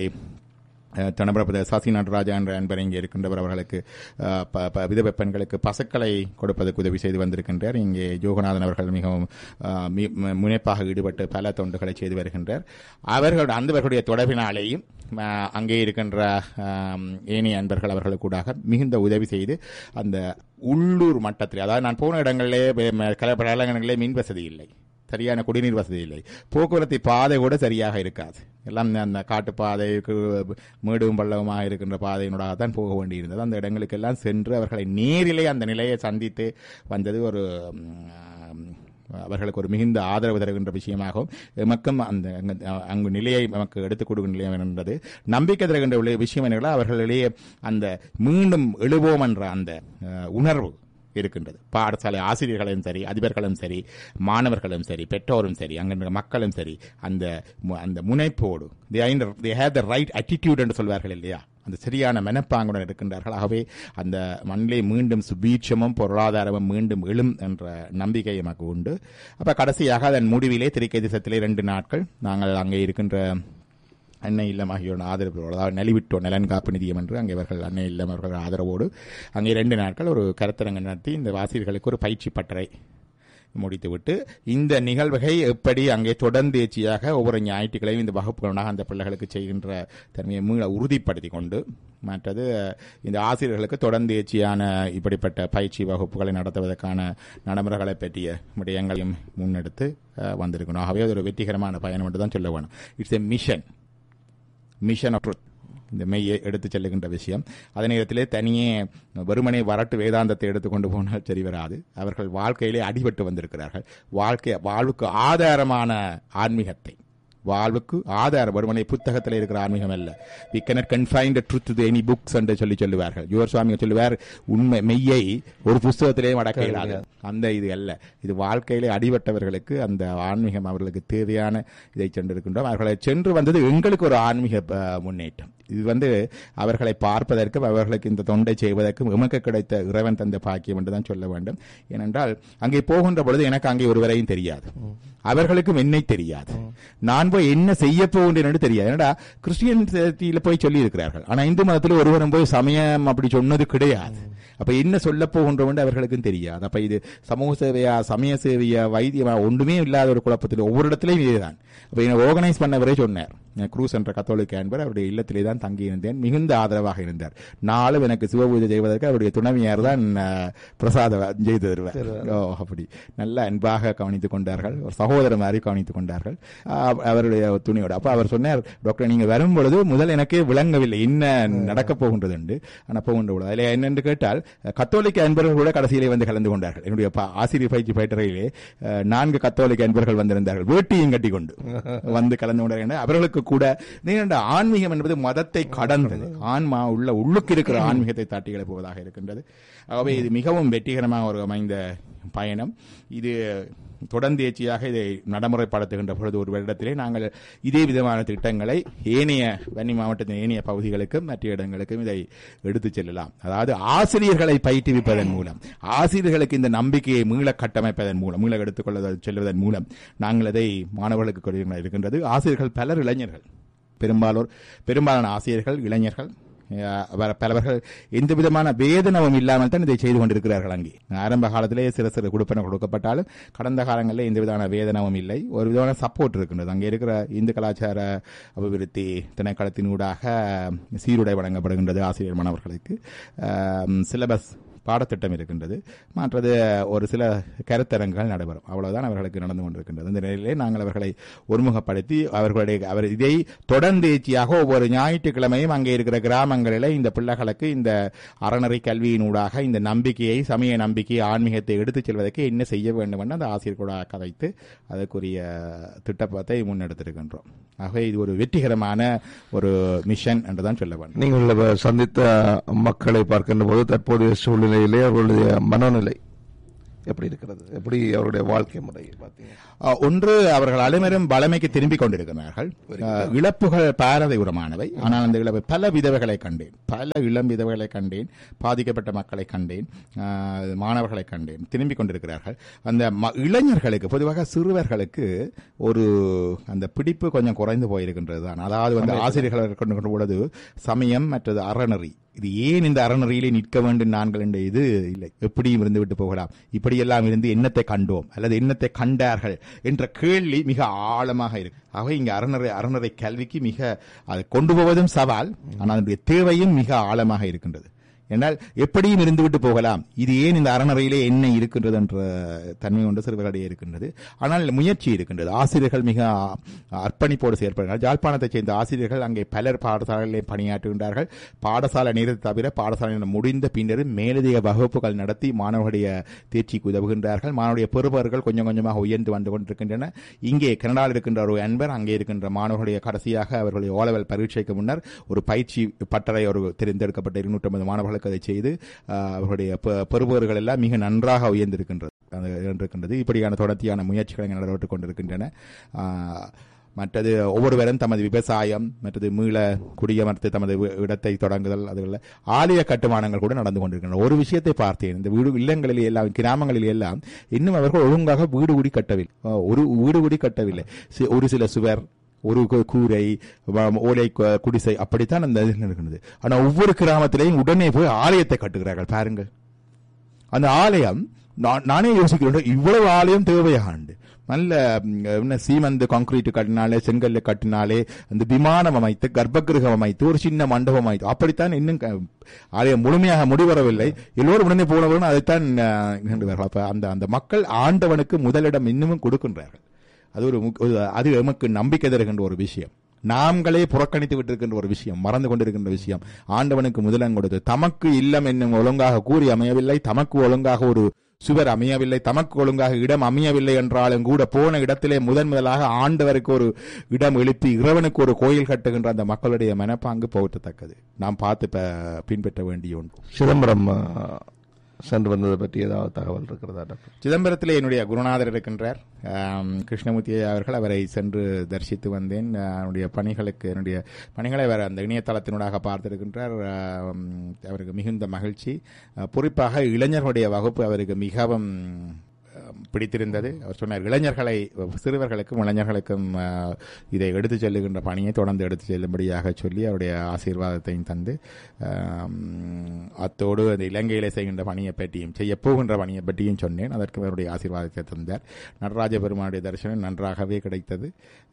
தனபரபத சசி நடராஜா என்ற அன்பர் இங்கே இருக்கின்றவர் அவர்களுக்கு அஹ், ப- ப- விதவை பெண்களுக்கு பசுக்களை கொடுப்பதற்கு உதவி செய்து வந்திருக்கின்றார் இங்கே யோகநாதன் அவர்கள் மிகவும் அஹ், மி- மு- முனைப்பாக ஈடுபட்டு பல தொண்டுகளை செய்து வருகின்றார் அவர்கள் அந்தவர்களுடைய தொடர்பினாலேயும் அஹ், அங்கே இருக்கின்ற அஹ், ஏனைய அன்பர்கள் அவர்களுக்கூடாக மிகுந்த உதவி செய்து அந்த உள்ளூர் மட்டத்தில் அதாவது நான் போன இடங்களிலே வே- ம- கல பல இடங்களிலே மின் வசதி இல்லை சரியான குடிநீர் வசதி இல்லை போக்குவரத்து பாதை கூட சரியாக இருக்காது எல்லாம் அந்த காட்டு பாதை கு- மேடும் பள்ளவுமாக இருக்கின்ற பாதையினூடாக தான் போக வேண்டியிருந்தது அந்த இடங்களுக்கெல்லாம் சென்று அவர்களை நேரிலே அந்த நிலையை சந்தித்து வந்தது ஒரு ம், அவர்களுக்கு ஒரு மிகுந்த ஆதரவு தருகின்ற விஷயமாகவும் எமக்கும் அந்த அங்க- அங்கு நிலையை நமக்கு எடுத்துக் கொடுக்கின்ற நிலையம் என்றது நம்பிக்கை தருகின்ற உள்ள விஷயம் என்னன்னா அவர்களிடையே அந்த மீண்டும் எழுவோம் என்ற அந்த அஹ், உணர்வு இருக்கின்றது பாடசாலை ஆசிரியர்களும் சரி அதிபர்களும் சரி மாணவர்களும் சரி பெற்றோரும் சரி அங்கிருந்த மக்களும் சரி அந்த மு- அந்த முனைப்போடு they have the right attitude என்று சொல்வார்கள் இல்லையா அந்த சரியான மனப்பாங்குடன் இருக்கின்றார்கள் ஆகவே அந்த மண்ணிலே மீண்டும் சுபீட்சமும் பொருளாதாரமும் மீண்டும் எழும் என்ற நம்பிக்கை எமக்கு உண்டு அப்ப கடைசியாக அதன் முடிவிலே திரைக்கை திசத்திலே ரெண்டு நாட்கள் நாங்கள் அங்கே இருக்கின்ற அன்னை இல்லம் ஆகியோர் ஆதரவோடு அதாவது நலிவிட்டோ நலன் காப்பு நிதியம் என்று அங்கே இவர்கள் அன்னை இல்லம் அவர்கள் ஆதரவோடு அங்கே ரெண்டு நாட்கள் ஒரு கருத்தரங்கு நடத்தி இந்த வாசியர்களுக்கு ஒரு பயிற்சி பட்டறை முடித்துவிட்டு இந்த நிகழ்வுகை எப்படி அங்கே தொடர்ந்தேச்சியாக ஒவ்வொரு ஞாயிற்றுக்கிழமையும் இந்த வகுப்புகளாக அந்த பிள்ளைகளுக்கு செய்கின்ற தன்மையை மீள உறுதிப்படுத்தி கொண்டு மற்றது இந்த ஆசிரியர்களுக்கு தொடர்ந்தேச்சியான இப்படிப்பட்ட பயிற்சி வகுப்புகளை நடத்துவதற்கான நடைமுறைகளை பற்றிய விடயங்களையும் முன்னெடுத்து அஹ், வந்திருக்கணும் ஆகவே அது ஒரு வெற்றிகரமான பயணம் என்று தான் சொல்ல வேணும் it's a mission mission of truth இந்த மெய்யை எடுத்து செல்லுகின்ற விஷயம் அதே நேரத்திலே தனியே வெறுமனே வரட்டு வேதாந்தத்தை எடுத்துக்கொண்டு போனால் சரி வராது அவர்கள் வாழ்க்கையிலே அடிபட்டு வந்திருக்கிறார்கள் வாழ்க்கை வாழ்வுக்கு ஆதாரமான ஆன்மீகத்தை வாழ்வுக்கு ஆதாரம் வெறுமனே புத்தகத்தில் இருக்கிற ஆன்மீகம் அல்ல we cannot confine the truth to any books என்று சொல்லி சொல்லுவார்கள் யுவர் சுவாமி சொல்லுவார் உண்மை மெய்யை ஒரு புஸ்தகத்திலேயே அடக்க இயலாது அந்த இது அல்ல இது வாழ்க்கையிலே அடிபட்டவர்களுக்கு அந்த ஆன்மீகம் அவர்களுக்கு தேவையான இதை சென்றிருக்கின்றோம் அவர்களை சென்று வந்தது எங்களுக்கு ஒரு ஆன்மீக அஹ், முன்னேற்றம் இது வந்து அவர்களை பார்ப்பதற்கும் அவர்களுக்கு இந்த தொண்டை செய்வதற்கும் எமக்கு கிடைத்த இறைவன் தந்த பாக்கியம் என்று தான் சொல்ல வேண்டும் ஏனென்றால் அங்கே போகின்ற பொழுது எனக்கு அங்கே ஒருவரையும் தெரியாது அவர்களுக்கும் என்னை தெரியாது நான் போய் என்ன செய்ய போகின்றேன் என்று தெரியாது ஏன்னா கிறிஸ்டியன் சர்ச்சியில போய் சொல்லி இருக்கிறார்கள் ஆனா இந்து மதத்தில் ஒருவரும் போய் சமயம் அப்படி சொன்னது கிடையாது அப்ப என்ன சொல்ல போகின்றோம் என்று அவர்களுக்கும் தெரியாது அப்ப இது சமூக சேவையா சமய சேவையா வைத்தியமா ஒன்றுமே இல்லாத ஒரு குழப்பத்தில் ஒவ்வொரு இடத்துலையும் இதுதான் அப்ப என்ன ஆர்கனைஸ் பண்ணவரே சொன்னார் குரூஸ் என்ற கத்தோலிக்க என்பர் அவருடைய இல்லத்திலே தான் தங்கியிருந்தேன் மிகுந்த ஆதரவாக இருந்தார் நாளும் எனக்கு சிவபூஜை செய்வதற்கு அவருடைய துணைவியார் தான் அஹ், பிரசாத செய்து தருவார் ஓ அப்படி நல்ல அன்பாக கவனித்துக் கொண்டார்கள் ஒரு சகோதரர் மாதிரி கவனித்துக் கொண்டார்கள் அஹ், அவருடைய துணியோட அப்ப அவர் சொன்னார் டாக்டர் நீங்க வரும் பொழுது முதல் எனக்கு விளங்கவில்லை என்ன நடக்கப் போகின்றது என்று ஆனா போகின்ற பொழுது அதில் என்னென்று கேட்டால் கத்தோலிக்க அன்பர்கள் கூட கடைசியிலே வந்து கலந்து கொண்டார்கள் என்னுடைய ப- ஆசிரியர் பயிற்சி பயிற்றையிலே அஹ், நான்கு கத்தோலிக்க அன்பர்கள் வந்திருந்தார்கள் வேட்டியும் கட்டி கொண்டு வந்து கலந்து கொண்டார்கள் அவர்களுக்கு கூட நீண்ட ஆன்மீகம் என்பது மதத்தை கடந்தது ஆன்மா உள்ள உள்ளுக்கு இருக்கிற ஆன்மீகத்தை தாட்டி எழுப்புவதாக இருக்கின்றது ஆகவே இது மிகவும் வெற்றிகரமாக ஒரு அமைந்த பயணம் இது தொடர்ந்தேச்சியாக இதை நடைமுறைப்படுத்துகின்ற பொழுது ஒரு வருடத்திலே நாங்கள் இதே விதமான திட்டங்களை ஏனைய வன்னி மாவட்டத்தின் ஏனைய பகுதிகளுக்கும் மற்ற இடங்களுக்கும் இதை எடுத்துச் செல்லலாம் அதாவது ஆசிரியர்களை பயிற்றுவிப்பதன் மூலம் ஆசிரியர்களுக்கு இந்த நம்பிக்கையை மீள கட்டமைப்பதன் மூலம் மீள எடுத்துக்கொள்ள செல்வதன் மூலம் நாங்கள் இதை மாணவர்களுக்கு கொடுக்க இருக்கின்றது ஆசிரியர்கள் பலர் இளைஞர்கள் பெரும்பாலோர் பெரும்பாலான ஆசிரியர்கள் இளைஞர்கள் அஹ், பல- பலவர்கள் எந்த விதமான வேதனமும் இல்லாமல் தான் இதை செய்து கொண்டிருக்கிறார்கள் அங்கே ஆரம்ப காலத்திலே சிறு சிறு கொடுப்பன கொடுக்கப்பட்டாலும் கடந்த காலங்களில் எந்த விதமான வேதனமும் இல்லை ஒரு விதமான சப்போர்ட் இருக்கின்றது அங்கே இருக்கிற இந்து கலாச்சார அபிவிருத்தி திணைக்களத்தினூடாக சீருடை வழங்கப்படுகின்றது ஆசிரியர் மாணவர்களுக்கு சிலபஸ் பாடத்திட்டம் இருக்கின்றது மற்றது ஒரு சில கருத்தரங்குகள் நடைபெறும் அவ்வளவுதான் அவர்களுக்கு நடந்து கொண்டிருக்கின்றது இந்த நிலையிலே நாங்கள் அவர்களை ஒருமுகப்படுத்தி அவர்களுடைய அவர் இதை தொடர்ந்தேச்சியாக ஒவ்வொரு ஞாயிற்றுக்கிழமையும் அங்கே இருக்கிற கிராமங்களில் இந்த பிள்ளைகளுக்கு இந்த அறநெறி கல்வியினூடாக இந்த நம்பிக்கையை சமய நம்பிக்கை ஆன்மீகத்தை எடுத்துச் செல்வதற்கு என்ன செய்ய வேண்டும் என்று அந்த ஆசிரியர் கூட கதைத்து அதற்குரிய திட்டத்தை முன்னெடுத்திருக்கின்றோம் ஆகவே இது ஒரு வெற்றிகரமான ஒரு மிஷன் என்றுதான் சொல்ல வேண்டும் நீங்கள் இப்ப சந்தித்த மக்களை பார்க்கின்ற போது தற்போதைய சூழ்நிலையிலே அவர்களுடைய மனோநிலை எப்படி இருக்கிறது எப்படி அவருடைய வாழ்க்கை முறை பார்த்தீங்க அஹ், ஒன்று அவர்கள் அனைவரும் வளமைக்கு திரும்பிக் கொண்டிருக்கிறார்கள் அஹ், இழப்புகள் பாரதூரமானவை ஆனால் அந்த இழப்பு பல விதவைகளை கண்டேன் பல இளம் விதவைகளை கண்டேன் பாதிக்கப்பட்ட மக்களை கண்டேன் அஹ், மாணவர்களை கண்டேன் திரும்பிக் கொண்டிருக்கிறார்கள் அந்த ம- இளைஞர்களுக்கு பொதுவாக சிறுவர்களுக்கு ஒரு அந்த பிடிப்பு கொஞ்சம் குறைந்து போயிருக்கின்றது தான் அதாவது வந்து ஆசிரியர்கள் கொண்டு பொழுது சமயம் மற்றது அறநெறி இது ஏன் இந்த அறநெறியிலே நிற்க வேண்டும் நாங்கள் என்ற இது இல்லை எப்படியும் இருந்து விட்டு போகலாம் இப்படியெல்லாம் இருந்து என்னத்தை கண்டோம் அல்லது என்னத்தை கண்டார்கள் என்ற கேள்வி மிக ஆழமாக இருக்கு ஆகவே இங்க அறநெறி அறநெறி கல்விக்கு மிக அதை கொண்டு போவதும் சவால் ஆனால் அதனுடைய தேவையும் மிக ஆழமாக இருக்கின்றது என்னால் எப்படியும் இருந்துவிட்டு போகலாம் இது ஏன் இந்த அறநறையிலே என்ன இருக்கின்றது என்ற தன்மை கொண்டு சிறுவர்களிடையே இருக்கின்றது ஆனால் முயற்சி இருக்கின்றது ஆசிரியர்கள் மிக அர்ப்பணிப்போடு செயற்படுகிறார் ஜாழ்ப்பாணத்தைச் சேர்ந்த ஆசிரியர்கள் அங்கே பலர் பாடசாலைகளிலே பணியாற்றுகின்றார்கள் பாடசாலை நேரத்தை தவிர பாடசாலை நேரம் முடிந்த பின்னரும் மேலதிக வகுப்புகள் நடத்தி மாணவர்களுடைய தேர்ச்சிக்கு உதவுகின்றார்கள் மாணவருடைய பெறுபவர்கள் கொஞ்சம் கொஞ்சமாக உயர்ந்து வந்து கொண்டிருக்கின்றன இங்கே கனடாவில் இருக்கின்ற ஒரு அன்பர் அங்கே இருக்கின்ற மாணவர்களுடைய கடைசியாக அவர்களுடைய ஓலவல் பரீட்சைக்கு முன்னர் ஒரு பயிற்சி பட்டறை ஒரு தெரிந்தெடுக்கப்பட்ட இருநூற்றி ஐம்பது மாணவர்களுக்கு அதை செய்து ஆஹ், அவர்களுடைய பெ- பெறுபவர்கள் எல்லாம் மிக நன்றாக உயர்ந்திருக்கின்றது அது இருக்கின்றது இப்படியான தொடர்ச்சியான முயற்சிகள் இங்கே நடைபெற்றுக் கொண்டிருக்கின்றன ஆஹ், மற்றது ஒவ்வொருவரும் தமது விவசாயம் மற்றது மீள குடியமர்த்து தமது வி- இடத்தை தொடங்குதல் அதுகளில் ஆலய கட்டுமானங்கள் கூட நடந்து கொண்டிருக்கின்றன ஒரு விஷயத்தை பார்த்தேன் இந்த வீடு இல்லங்களில் எல்லாம் கிராமங்களில் எல்லாம் இன்னும் அவர்கள் ஒழுங்காக வீடு குடி கட்டவில்லை அஹ், ஒரு வீடு குடி கட்டவில்லை சி- ஒரு சில சுவர் ஒரு கு- கூரை வ- ஓலை கு- குடிசை அப்படித்தான் அந்த இது இருக்கிறது ஆனா ஒவ்வொரு கிராமத்திலையும் உடனே போய் ஆலயத்தை கட்டுகிறார்கள் பாருங்கள் அந்த ஆலயம் நான் நானே யோசிக்கிறேன் இவ்வளவு ஆலயம் தேவையாண்டு நல்ல ம், என்ன சீமந்து கான்கிரீட் கட்டினாலே செங்கல்ல கட்டினாலே அந்த விமானம் அமைத்து கர்ப்பகிரகம் அமைத்து ஒரு சின்ன மண்டபம் அமைத்து அப்படித்தான் இன்னும் க- ஆலயம் முழுமையாக முடிவரவில்லை எல்லோரும் உடனே போனவர்களும் அதைத்தான் அஹ், எண்ணுவார்கள். அப்ப அந்த அந்த மக்கள் ஆண்டவனுக்கு முதலிடம் இன்னமும் கொடுக்கின்றார்கள் அது ஒரு முக்- ஒரு- அது எமக்கு நம்பிக்கை தருகின்ற ஒரு விஷயம் நாம்களே புறக்கணித்து விட்டிருக்கின்ற ஒரு விஷயம் மறந்து கொண்டிருக்கின்ற விஷயம் ஆண்டவனுக்கு முதலம் கொடுத்து தமக்கு இல்லம் என்னும் ஒழுங்காக கூறி அமையவில்லை தமக்கு ஒழுங்காக ஒரு சுவர் அமையவில்லை தமக்கு ஒழுங்காக இடம் அமையவில்லை என்றாலும் கூட போன இடத்திலே முதன் முதலாக ஆண்டவருக்கு ஒரு இடம் எழுப்பி இறைவனுக்கு ஒரு கோயில் கட்டுகின்ற அந்த மக்களுடைய மனப்பாங்கு போற்றத்தக்கது நாம் பார்த்து ப- பின்பற்ற வேண்டிய ஒன்று சிதம்பரம் ஆ, சென்று வந்ததை பற்றி ஏதாவது தகவல் இருக்கிறதா டாக்டர் சிதம்பரத்தில் என்னுடைய குருநாதர் இருக்கின்றார் ஆம், கிருஷ்ணமூர்த்தி ஐயா அவர்கள் அவரை சென்று தரிசித்து வந்தேன் ஆ, என்னுடைய பணிகளுக்கு என்னுடைய பணிகளை அவர் அந்த இணையதளத்தினூடாக பார்த்திருக்கின்றார் ஆம், அவருக்கு மிகுந்த மகிழ்ச்சி ஆ, குறிப்பாக இளைஞர்களுடைய வகுப்பு அவருக்கு மிகவும் ஆம், பிடித்திருந்தது அவர் சொன்னார் இளைஞர்களை சிறுவர்களுக்கும் இளைஞர்களுக்கும் ஆ, இதை எடுத்துச் செல்லுகின்ற பணியை தொடர்ந்து எடுத்துச் செல்லும்படியாக சொல்லி அவருடைய ஆசீர்வாதத்தையும் தந்து ஆம், அத்தோடு அந்த இலங்கையிலே செய்கின்ற பணியை பற்றியும் செய்ய போகின்ற பணியை பற்றியும் சொன்னேன் அதற்கு அவருடைய ஆசீர்வாதத்தை தந்தார் நடராஜ பெருமானுடைய தரிசனம் நன்றாகவே கிடைத்தது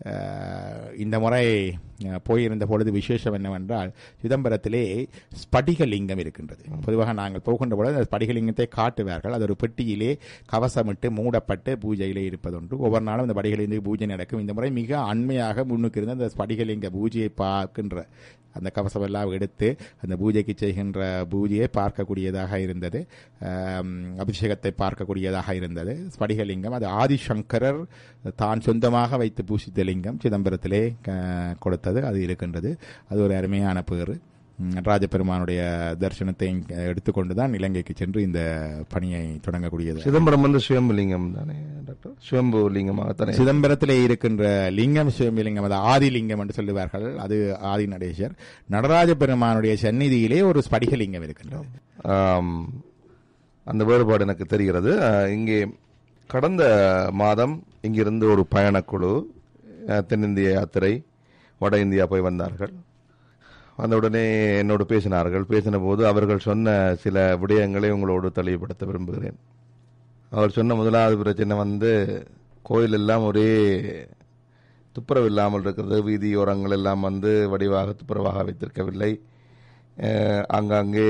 ஆஹ், இந்த முறை ஆஹ், போயிருந்த பொழுது விசேஷம் என்னவென்றால் சிதம்பரத்திலே ஸ்படிகலிங்கம் இருக்கின்றது பொதுவாக நாங்கள் போகின்ற பொழுது அந்த ஸ்படிகலிங்கத்தை காட்டுவார்கள் அது ஒரு பெட்டியிலே கவசமிட்டு மூடப்பட்டு பூஜையிலே இருப்பதுண்டு ஒவ்வொரு நாளும் இந்த படிகளிலிருந்து பூஜை நடக்கும் இந்த முறை மிக அண்மையாக முன்னுக்கு இருந்த அந்த ஸ்படிகலிங்க பூஜையை பார்க்கின்ற அந்த கவசம் எல்லாம் எடுத்து அந்த பூஜைக்கு செய்கின்ற பூஜையை பார்க்கக்கூடியதாக இருந்தது ஆம், அபிஷேகத்தை பார்க்கக்கூடியதாக இருந்தது ஸ்படிகலிங்கம் அது ஆதிசங்கரர் தான் சொந்தமாக வைத்து பூசித்த லிங்கம் சிதம்பரத்திலே அஹ், கொடுத்தது அது இருக்கின்றது அது ஒரு அருமையான பேர் ராஜபெருமானுடைய தரிசனத்தை எடுத்துக்கொண்டு தான் இலங்கைக்கு சென்று இந்த பணியை தொடங்கக்கூடியது சிதம்பரம் வந்து சுயம்பு லிங்கம் தானே டாக்டர் சுயம்பு லிங்கமாகத்தானே சிதம்பரத்திலே இருக்கின்ற லிங்கம் சிவலிங்கம் அது ஆதிலிங்கம் என்று சொல்லுவார்கள் அது ஆதி நடேசர் நடராஜ பெருமானுடைய சந்நிதியிலே ஒரு ஸ்படிகலிங்கம் இருக்கின்றது ஆம், அந்த வேறுபாடு எனக்கு தெரிகிறது அஹ், இங்கே கடந்த மாதம் இங்கிருந்து ஒரு பயணக்குழு அஹ், தென்னிந்திய யாத்திரை வட இந்தியா போய் வந்தார்கள் வந்தவுடனே என்னோடு பேசினார்கள் பேசின போது அவர்கள் சொன்ன சில விடயங்களை உங்களோடு தெளிவுபடுத்த விரும்புகிறேன் அவர் சொன்ன முதலாவது பிரச்சனை வந்து கோயில் எல்லாம் ஒரே துப்புரவு இல்லாமல் இருக்கிறது வீதியோரங்கள் எல்லாம் வந்து வடிவாக துப்புரவாக வைத்திருக்கவில்லை அஹ் ஆங்காங்கே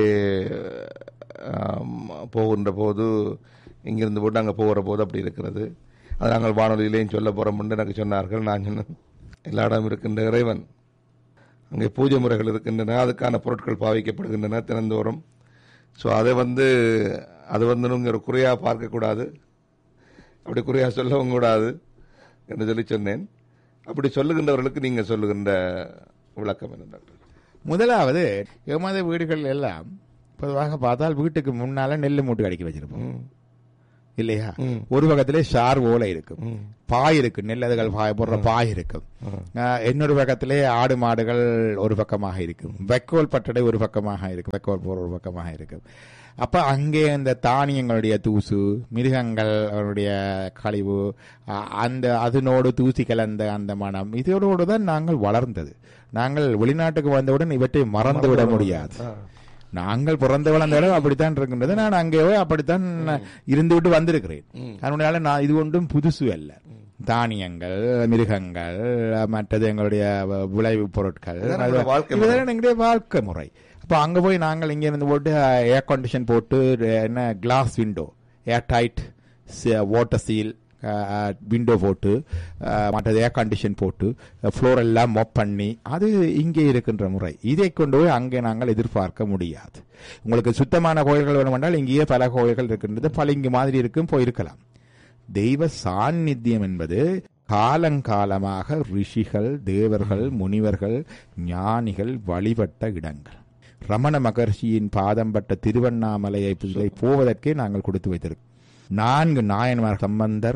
ஆம், போகின்ற போது இங்கிருந்து போட்டு அங்கே போகிற போது அப்படி இருக்கிறது அது நாங்கள் வானொலியிலேயும் சொல்ல போகிறோம்னு எனக்கு சொன்னார்கள் நான் சொன்னேன் எல்லா இடம் இருக்கின்ற இறைவன் அங்கே பூஜை முறைகள் இருக்கின்றன அதுக்கான பொருட்கள் பாவிக்கப்படுகின்றன தினந்தோறும் ஸோ அதை வந்து அது வந்து நீங்கள் ஒரு குறையாக பார்க்கக்கூடாது அப்படி குறையாக சொல்லவும் கூடாது என்று சொல்லி சொன்னேன் அப்படி சொல்லுகின்றவர்களுக்கு நீங்கள் சொல்லுகின்ற விளக்கம் என்ன டாக்டர் முதலாவது எமது வீடுகள் எல்லாம் பொதுவாக பார்த்தால் வீட்டுக்கு முன்னால நெல் மூட்டை அடிக்க வச்சிருப்போம் இல்லையா ஒரு பக்கத்திலே ஷார் ஓலை இருக்கும் பாய் இருக்கு நெல்லதுகள் பாய் போடுற பாய் இருக்கும் ஆஹ், இன்னொரு பக்கத்திலே ஆடு மாடுகள் ஒரு பக்கமாக இருக்கும் வைக்கோல் பட்டடை ஒரு பக்கமாக இருக்கும் வைக்கோல் போற ஒரு பக்கமாக இருக்கும் அப்ப அங்கே இந்த தானியங்களுடைய தூசு மிருகங்கள் அவருடைய கழிவு அ- அந்த அதனோடு தூசி கலந்த அந்த மனம் இதோடு தான் நாங்கள் வளர்ந்தது நாங்கள் வெளிநாட்டுக்கு வந்தவுடன் இவற்றை மறந்து விட முடியாது நாங்கள் பிறந்த வளர்ந்த இடம் அப்படித்தான் இருக்கின்றது நான் அங்கே போய் அப்படித்தான் இருந்து விட்டு வந்திருக்கிறேன் அதனால நான் இது ஒன்றும் புதுசு அல்ல தானியங்கள் மிருகங்கள் மற்றது எங்களுடைய வ- விளைவுப் பொருட்கள் இதுதான் நம்மளோட வாழ்க்கை முறை. இதுதான் எங்களுடைய வாழ்க்கை முறை அப்ப அங்க போய் நாங்கள் இங்க இருந்து போட்டு ஏர் கண்டிஷன் போட்டு என்ன glass window airtight water seal window போட்டு அஹ், மற்றது ஏர் கண்டிஷன் போட்டு ஃப்ளோர் எல்லாம் மொப் பண்ணி அது இங்கே இருக்கின்ற முறை இதை கொண்டு போய் அங்கே நாங்கள் எதிர்பார்க்க முடியாது உங்களுக்கு சுத்தமான கோயில்கள் வேணுமென்றால் இங்கேயே பல கோயில்கள் இருக்கின்றது பளிங்கு மாதிரி இருக்கும் போயிருக்கலாம் தெய்வ சாநித்தியம் என்பது காலங்காலமாக ரிஷிகள் தேவர்கள் முனிவர்கள் ஞானிகள் வழிபட்ட இடங்கள் ரமண மகர்ஷியின் பாதம் பட்ட திருவண்ணாமலையை போவதற்கே நாங்கள் கொடுத்து வைத்திருக்கோம் நான்கு நாயன்மார் சம்பந்தர்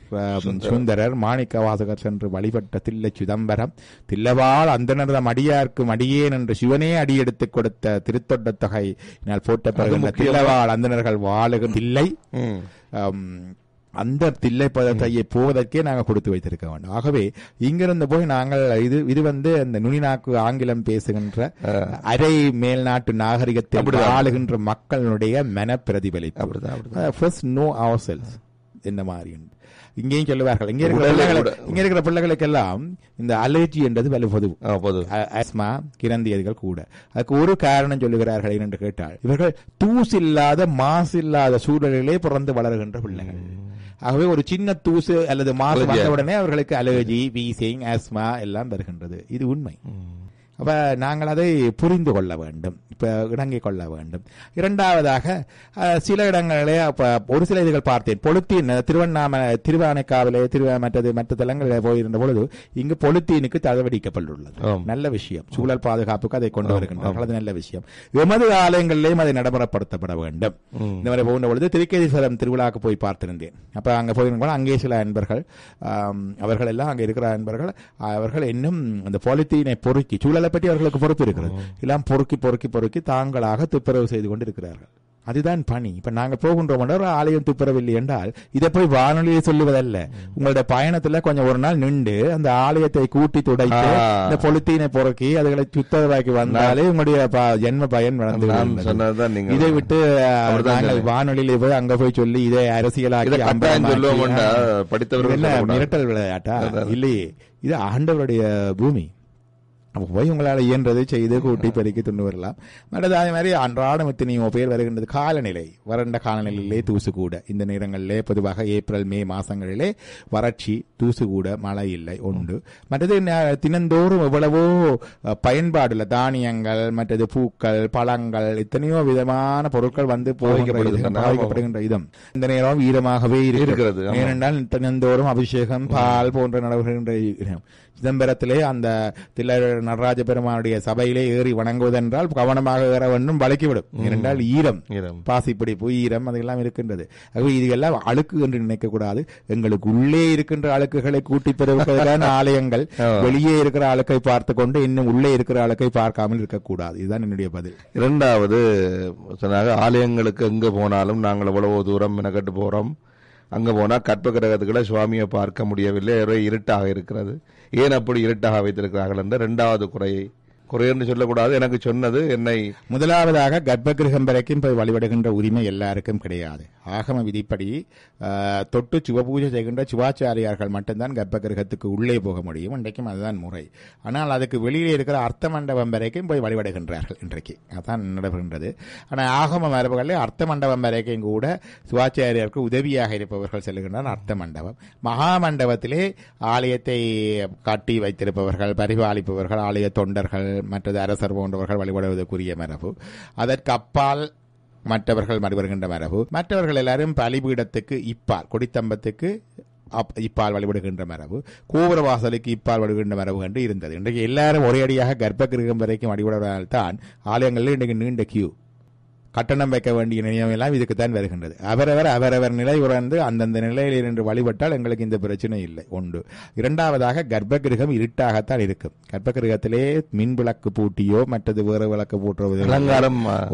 ஆம், சுந்தரர் மாணிக்க வாசகர் சென்று வழிபட்ட தில்லை சிதம்பரம் தில்லவாள் அந்தனர்தம் அடியார்க்கு மடியேன் என்று சிவனே அடியெடுத்துக் கொடுத்த திருத்தொண்ட தொகை போற்றப்படுகின்ற முக்கியமா- தில்லவாள் அந்தனர்கள் வாழுகின்ற தில்லை ம். ஆம், அந்த தில்லை பதத்தையை போவதற்கே நாங்கள் கொடுத்து வைத்திருக்க வேண்டும் ஆகவே இங்கிருந்து போய் நாங்கள் இது இது வந்து அந்த நுனிநாக்கு ஆங்கிலம் பேசுகின்ற அரை மேல்நாட்டு நாகரிகத்தில் அப்படிதான். ஆளுகின்ற மக்களுடைய மன பிரதிபலிப்பு அப்படிதான், அப்படிதான். ஃபர்ஸ்ட் நோ அவர் செல்ஸ் என்ன மாதிரி உண்டு. இங்கேயும் சொல்லுவார்கள் இங்க இருக்கிற உடலை பிள்ளைகளை கூட- இங்க இருக்கிற பிள்ளைகளுக்கெல்லாம் இந்த அலர்ஜி என்றது வலு பொது ஆ, பொது ஆஸ்மா கிரந்தியதிகள் கூட அதுக்கு ஒரு காரணம் சொல்லுகிறார்கள் என்று கேட்டால் இவர்கள் தூசு இல்லாத மாசு இல்லாத சூழலிலே பிறந்து வளருகின்ற பிள்ளைகள் ஆகவே ஒரு சின்ன தூசு அல்லது மாசு Allergy. வந்த உடனே அவர்களுக்கு அலர்ஜி வீசிங் ஆஸ்மா எல்லாம் வருகின்றது இது உண்மை அப்ப நாங்கள் அதை புரிந்து கொள்ள வேண்டும் இப்ப இணங்கிக் கொள்ள வேண்டும் இரண்டாவதாக அஹ், சில இடங்களிலே அப்ப ஒரு சில இதுகள் பார்த்தேன் பொலித்தீன் திருவண்ணாமலை திருவானைக்காவிலே திருவ மற்றது மற்ற தலங்களிலே போயிருந்த பொழுது இங்கு பொலித்தீனுக்கு தடவடிக்கப்பட்டுள்ளது ஆம். நல்ல விஷயம் சூழல் பாதுகாப்புக்கு அதை கொண்டு வருகின்றார்கள் அது நல்ல விஷயம் எமது ஆலயங்களிலேயும் அதை நடைமுறைப்படுத்தப்பட வேண்டும் இந்த மாதிரி போகின்ற பொழுது திருக்கேதீஸ்வரம் திருவிழாக்கு போய் பார்த்திருந்தேன் அப்ப அங்க போயிருந்தோம் அங்கே சில அன்பர்கள் ஆம், அவர்கள் எல்லாம் அங்க இருக்கிற அன்பர்கள் அவர்கள் இன்னும் அந்த பாலித்தீனை பொறுக்கி சூழலை பற்றி அவர்களுக்கு பொறுப்பு இருக்கிறது எல்லாம் பொறுக்கி பொறுக்கி பொறுக்கி தாங்களாக துப்புரவு செய்து கொண்டு இருக்கிறார்கள் அதுதான் பணி இப்ப நாங்க போகின்றோம் என்றால் ஒரு ஆலயம் துப்புரவில்லை என்றால் இதை போய் வானொலியை சொல்லுவதல்ல உங்களுடைய பயணத்துல கொஞ்சம் ஒரு நாள் நின்று அந்த ஆலயத்தை கூட்டி துடைத்து ஆ. இந்த பொலித்தீனை பொறுக்கி அதுகளை சுத்தமாக்கி வந்தாலே உங்களுடைய ப- ஜென்ம பயன் வளர்ந்து நான் விடுகின்றது. சொன்னதுதான் நீங்க இதை விட்டு அஹ், அப்படிதான் நாங்கள் சொன்னேன். வானொலியில போய் அங்க போய் சொல்லி இதை அரசியலாக்கி இதை கட்டாயம் அம்பலமாக்கி, சொல்லுவோம்டா, ஆ. படித்தவர்கள் இது என்ன சொல்லக்கூடாது. மிரட்டல் விளையாட்டா அதான். இல்லையே இது ஆண்டவருடைய பூமி அப்ப போய் உங்களால இயன்றதை செய்து கூட்டி பெருக்கி துண்டு வரலாம் மற்றது அதே மாதிரி அன்றாடம் எத்தனையோ பேர் வருகின்றது காலநிலை வறண்ட காலநிலையிலே தூசு கூட இந்த நேரங்களிலே பொதுவாக ஏப்ரல் மே மாசங்களிலே வறட்சி தூசு கூட மழை இல்லை உண்டு மற்றது ந- தினந்தோறும் எவ்வளவோ அஹ், பயன்பாடுள்ள தானியங்கள் மற்றது பூக்கள் பழங்கள் எத்தனையோ விதமான பொருட்கள் வந்து போகின்ற பாவிக்கப்படுகின்றன. இதம், பாவிக்கப்படுகின்ற இதம் இந்த நேரம் ஈரமாகவே இருக்கிறது, இருக்கிறது ஆமா. ஏனென்றால் தினந்தோறும் அபிஷேகம் பால் போன்ற நடைபெறுகின்ற இடம். சிதம்பரத்திலே அந்த தில்லை நடராஜ பெருமானுடைய சபையிலே ஏறி வணங்குவதென்றால் கவனமாக ஏற வேண்டும் வளைக்கிவிடும் ஏனென்றால் ஈரம் ஈரம். பாசிப்பிடிப்பு ஈரம் அதெல்லாம் இருக்கின்றது ஆகவே இது எல்லாம் அழுக்கு என்று நினைக்க கூடாது எங்களுக்கு உள்ளே இருக்கின்ற அழுக்குகளை கூட்டி பெறுவதற்கான ஆலயங்கள் வெளியே இருக்கிற அழுக்கை பார்த்து கொண்டு இன்னும் உள்ளே இருக்கிற அழுக்கை பார்க்காமல் இருக்கக்கூடாது இதுதான் என்னுடைய பதில் இரண்டாவது சொன்னாங்க ஆலயங்களுக்கு எங்க போனாலும் நாங்கள் எவ்வளவோ தூரம் மெனக்கட்டு போறோம் அங்க போனா கற்ப கிரகத்துக்குள்ள சுவாமியை பார்க்க முடியவில்லை ஒரே இருட்டாக இருக்கிறது ஏன் அப்படி இருட்டாக வைத்திருக்கிறார்கள் என்ற இரண்டாவது குறையை குறை என்று சொல்லக்கூடாது எனக்கு சொன்னது என்னை முதலாவதாக கர்ப்பகிரகம் வரைக்கும் போய் வழிபடுகின்ற உரிமை எல்லாருக்கும் கிடையாது ஆகம விதிப்படி ஆஹ், தொட்டு சிவபூஜை செய்கின்ற சிவாச்சாரியார்கள் மட்டும்தான் கர்ப்பகிரகத்துக்கு உள்ளே போக முடியும் இன்றைக்கும் அதுதான் முறை ஆனால் அதுக்கு வெளியே இருக்கிற அர்த்த மண்டபம் வரைக்கும் போய் வழிபடுகின்றார்கள் இன்றைக்கு அதான் நடைபெறுகின்றது ஆனால் ஆகம மரபுகளில் அர்த்த மண்டபம் வரைக்கும் கூட சிவாச்சாரியாருக்கு உதவியாக இருப்பவர்கள் செல்கின்றனர் அர்த்த மண்டபம் மகா மண்டபத்திலே ஆலயத்தை கட்டி வைத்திருப்பவர்கள் பரிபாலிப்பவர்கள் ஆலய தொண்டர்கள் மற்றது அரசர் போன்றவர்கள் வழிபடுவதற்குரிய மரபு அதற்கு அப்பால் மற்றவர்கள் வருகின்ற மரபு மற்றவர்கள் எல்லாரும் பலிபீடத்துக்கு இப்பால் கொடித்தம்பத்துக்கு அப்- இப்பால் வழிபடுகின்ற மரபு கோபுர வாசலுக்கு இப்பால் வழிபடுகின்ற மரபு என்று இருந்தது இன்றைக்கு எல்லாரும் ஒரே அடியாக கர்ப்ப கிரகம் வரைக்கும் வழிபடுவதால் தான் ஆலயங்களில் இன்றைக்கு நீண்ட கியூ கட்டணம் வைக்க வேண்டிய நிலையம் எல்லாம் இதுக்கு தான் வருகின்றது அவரவர் அவரவர் நிலை உணர்ந்து அந்தந்த நிலையில் இருந்து வழிபட்டால் எங்களுக்கு இந்த பிரச்சனை இல்லை உண்டு இரண்டாவதாக கர்ப்பகிரகம் இருட்டாகத்தான் இருக்கும் கர்ப்பகிரகத்திலே மின் விளக்கு பூட்டியோ மற்றது வேறு விளக்கு பூட்டுவது அலங்காரம் ஆ,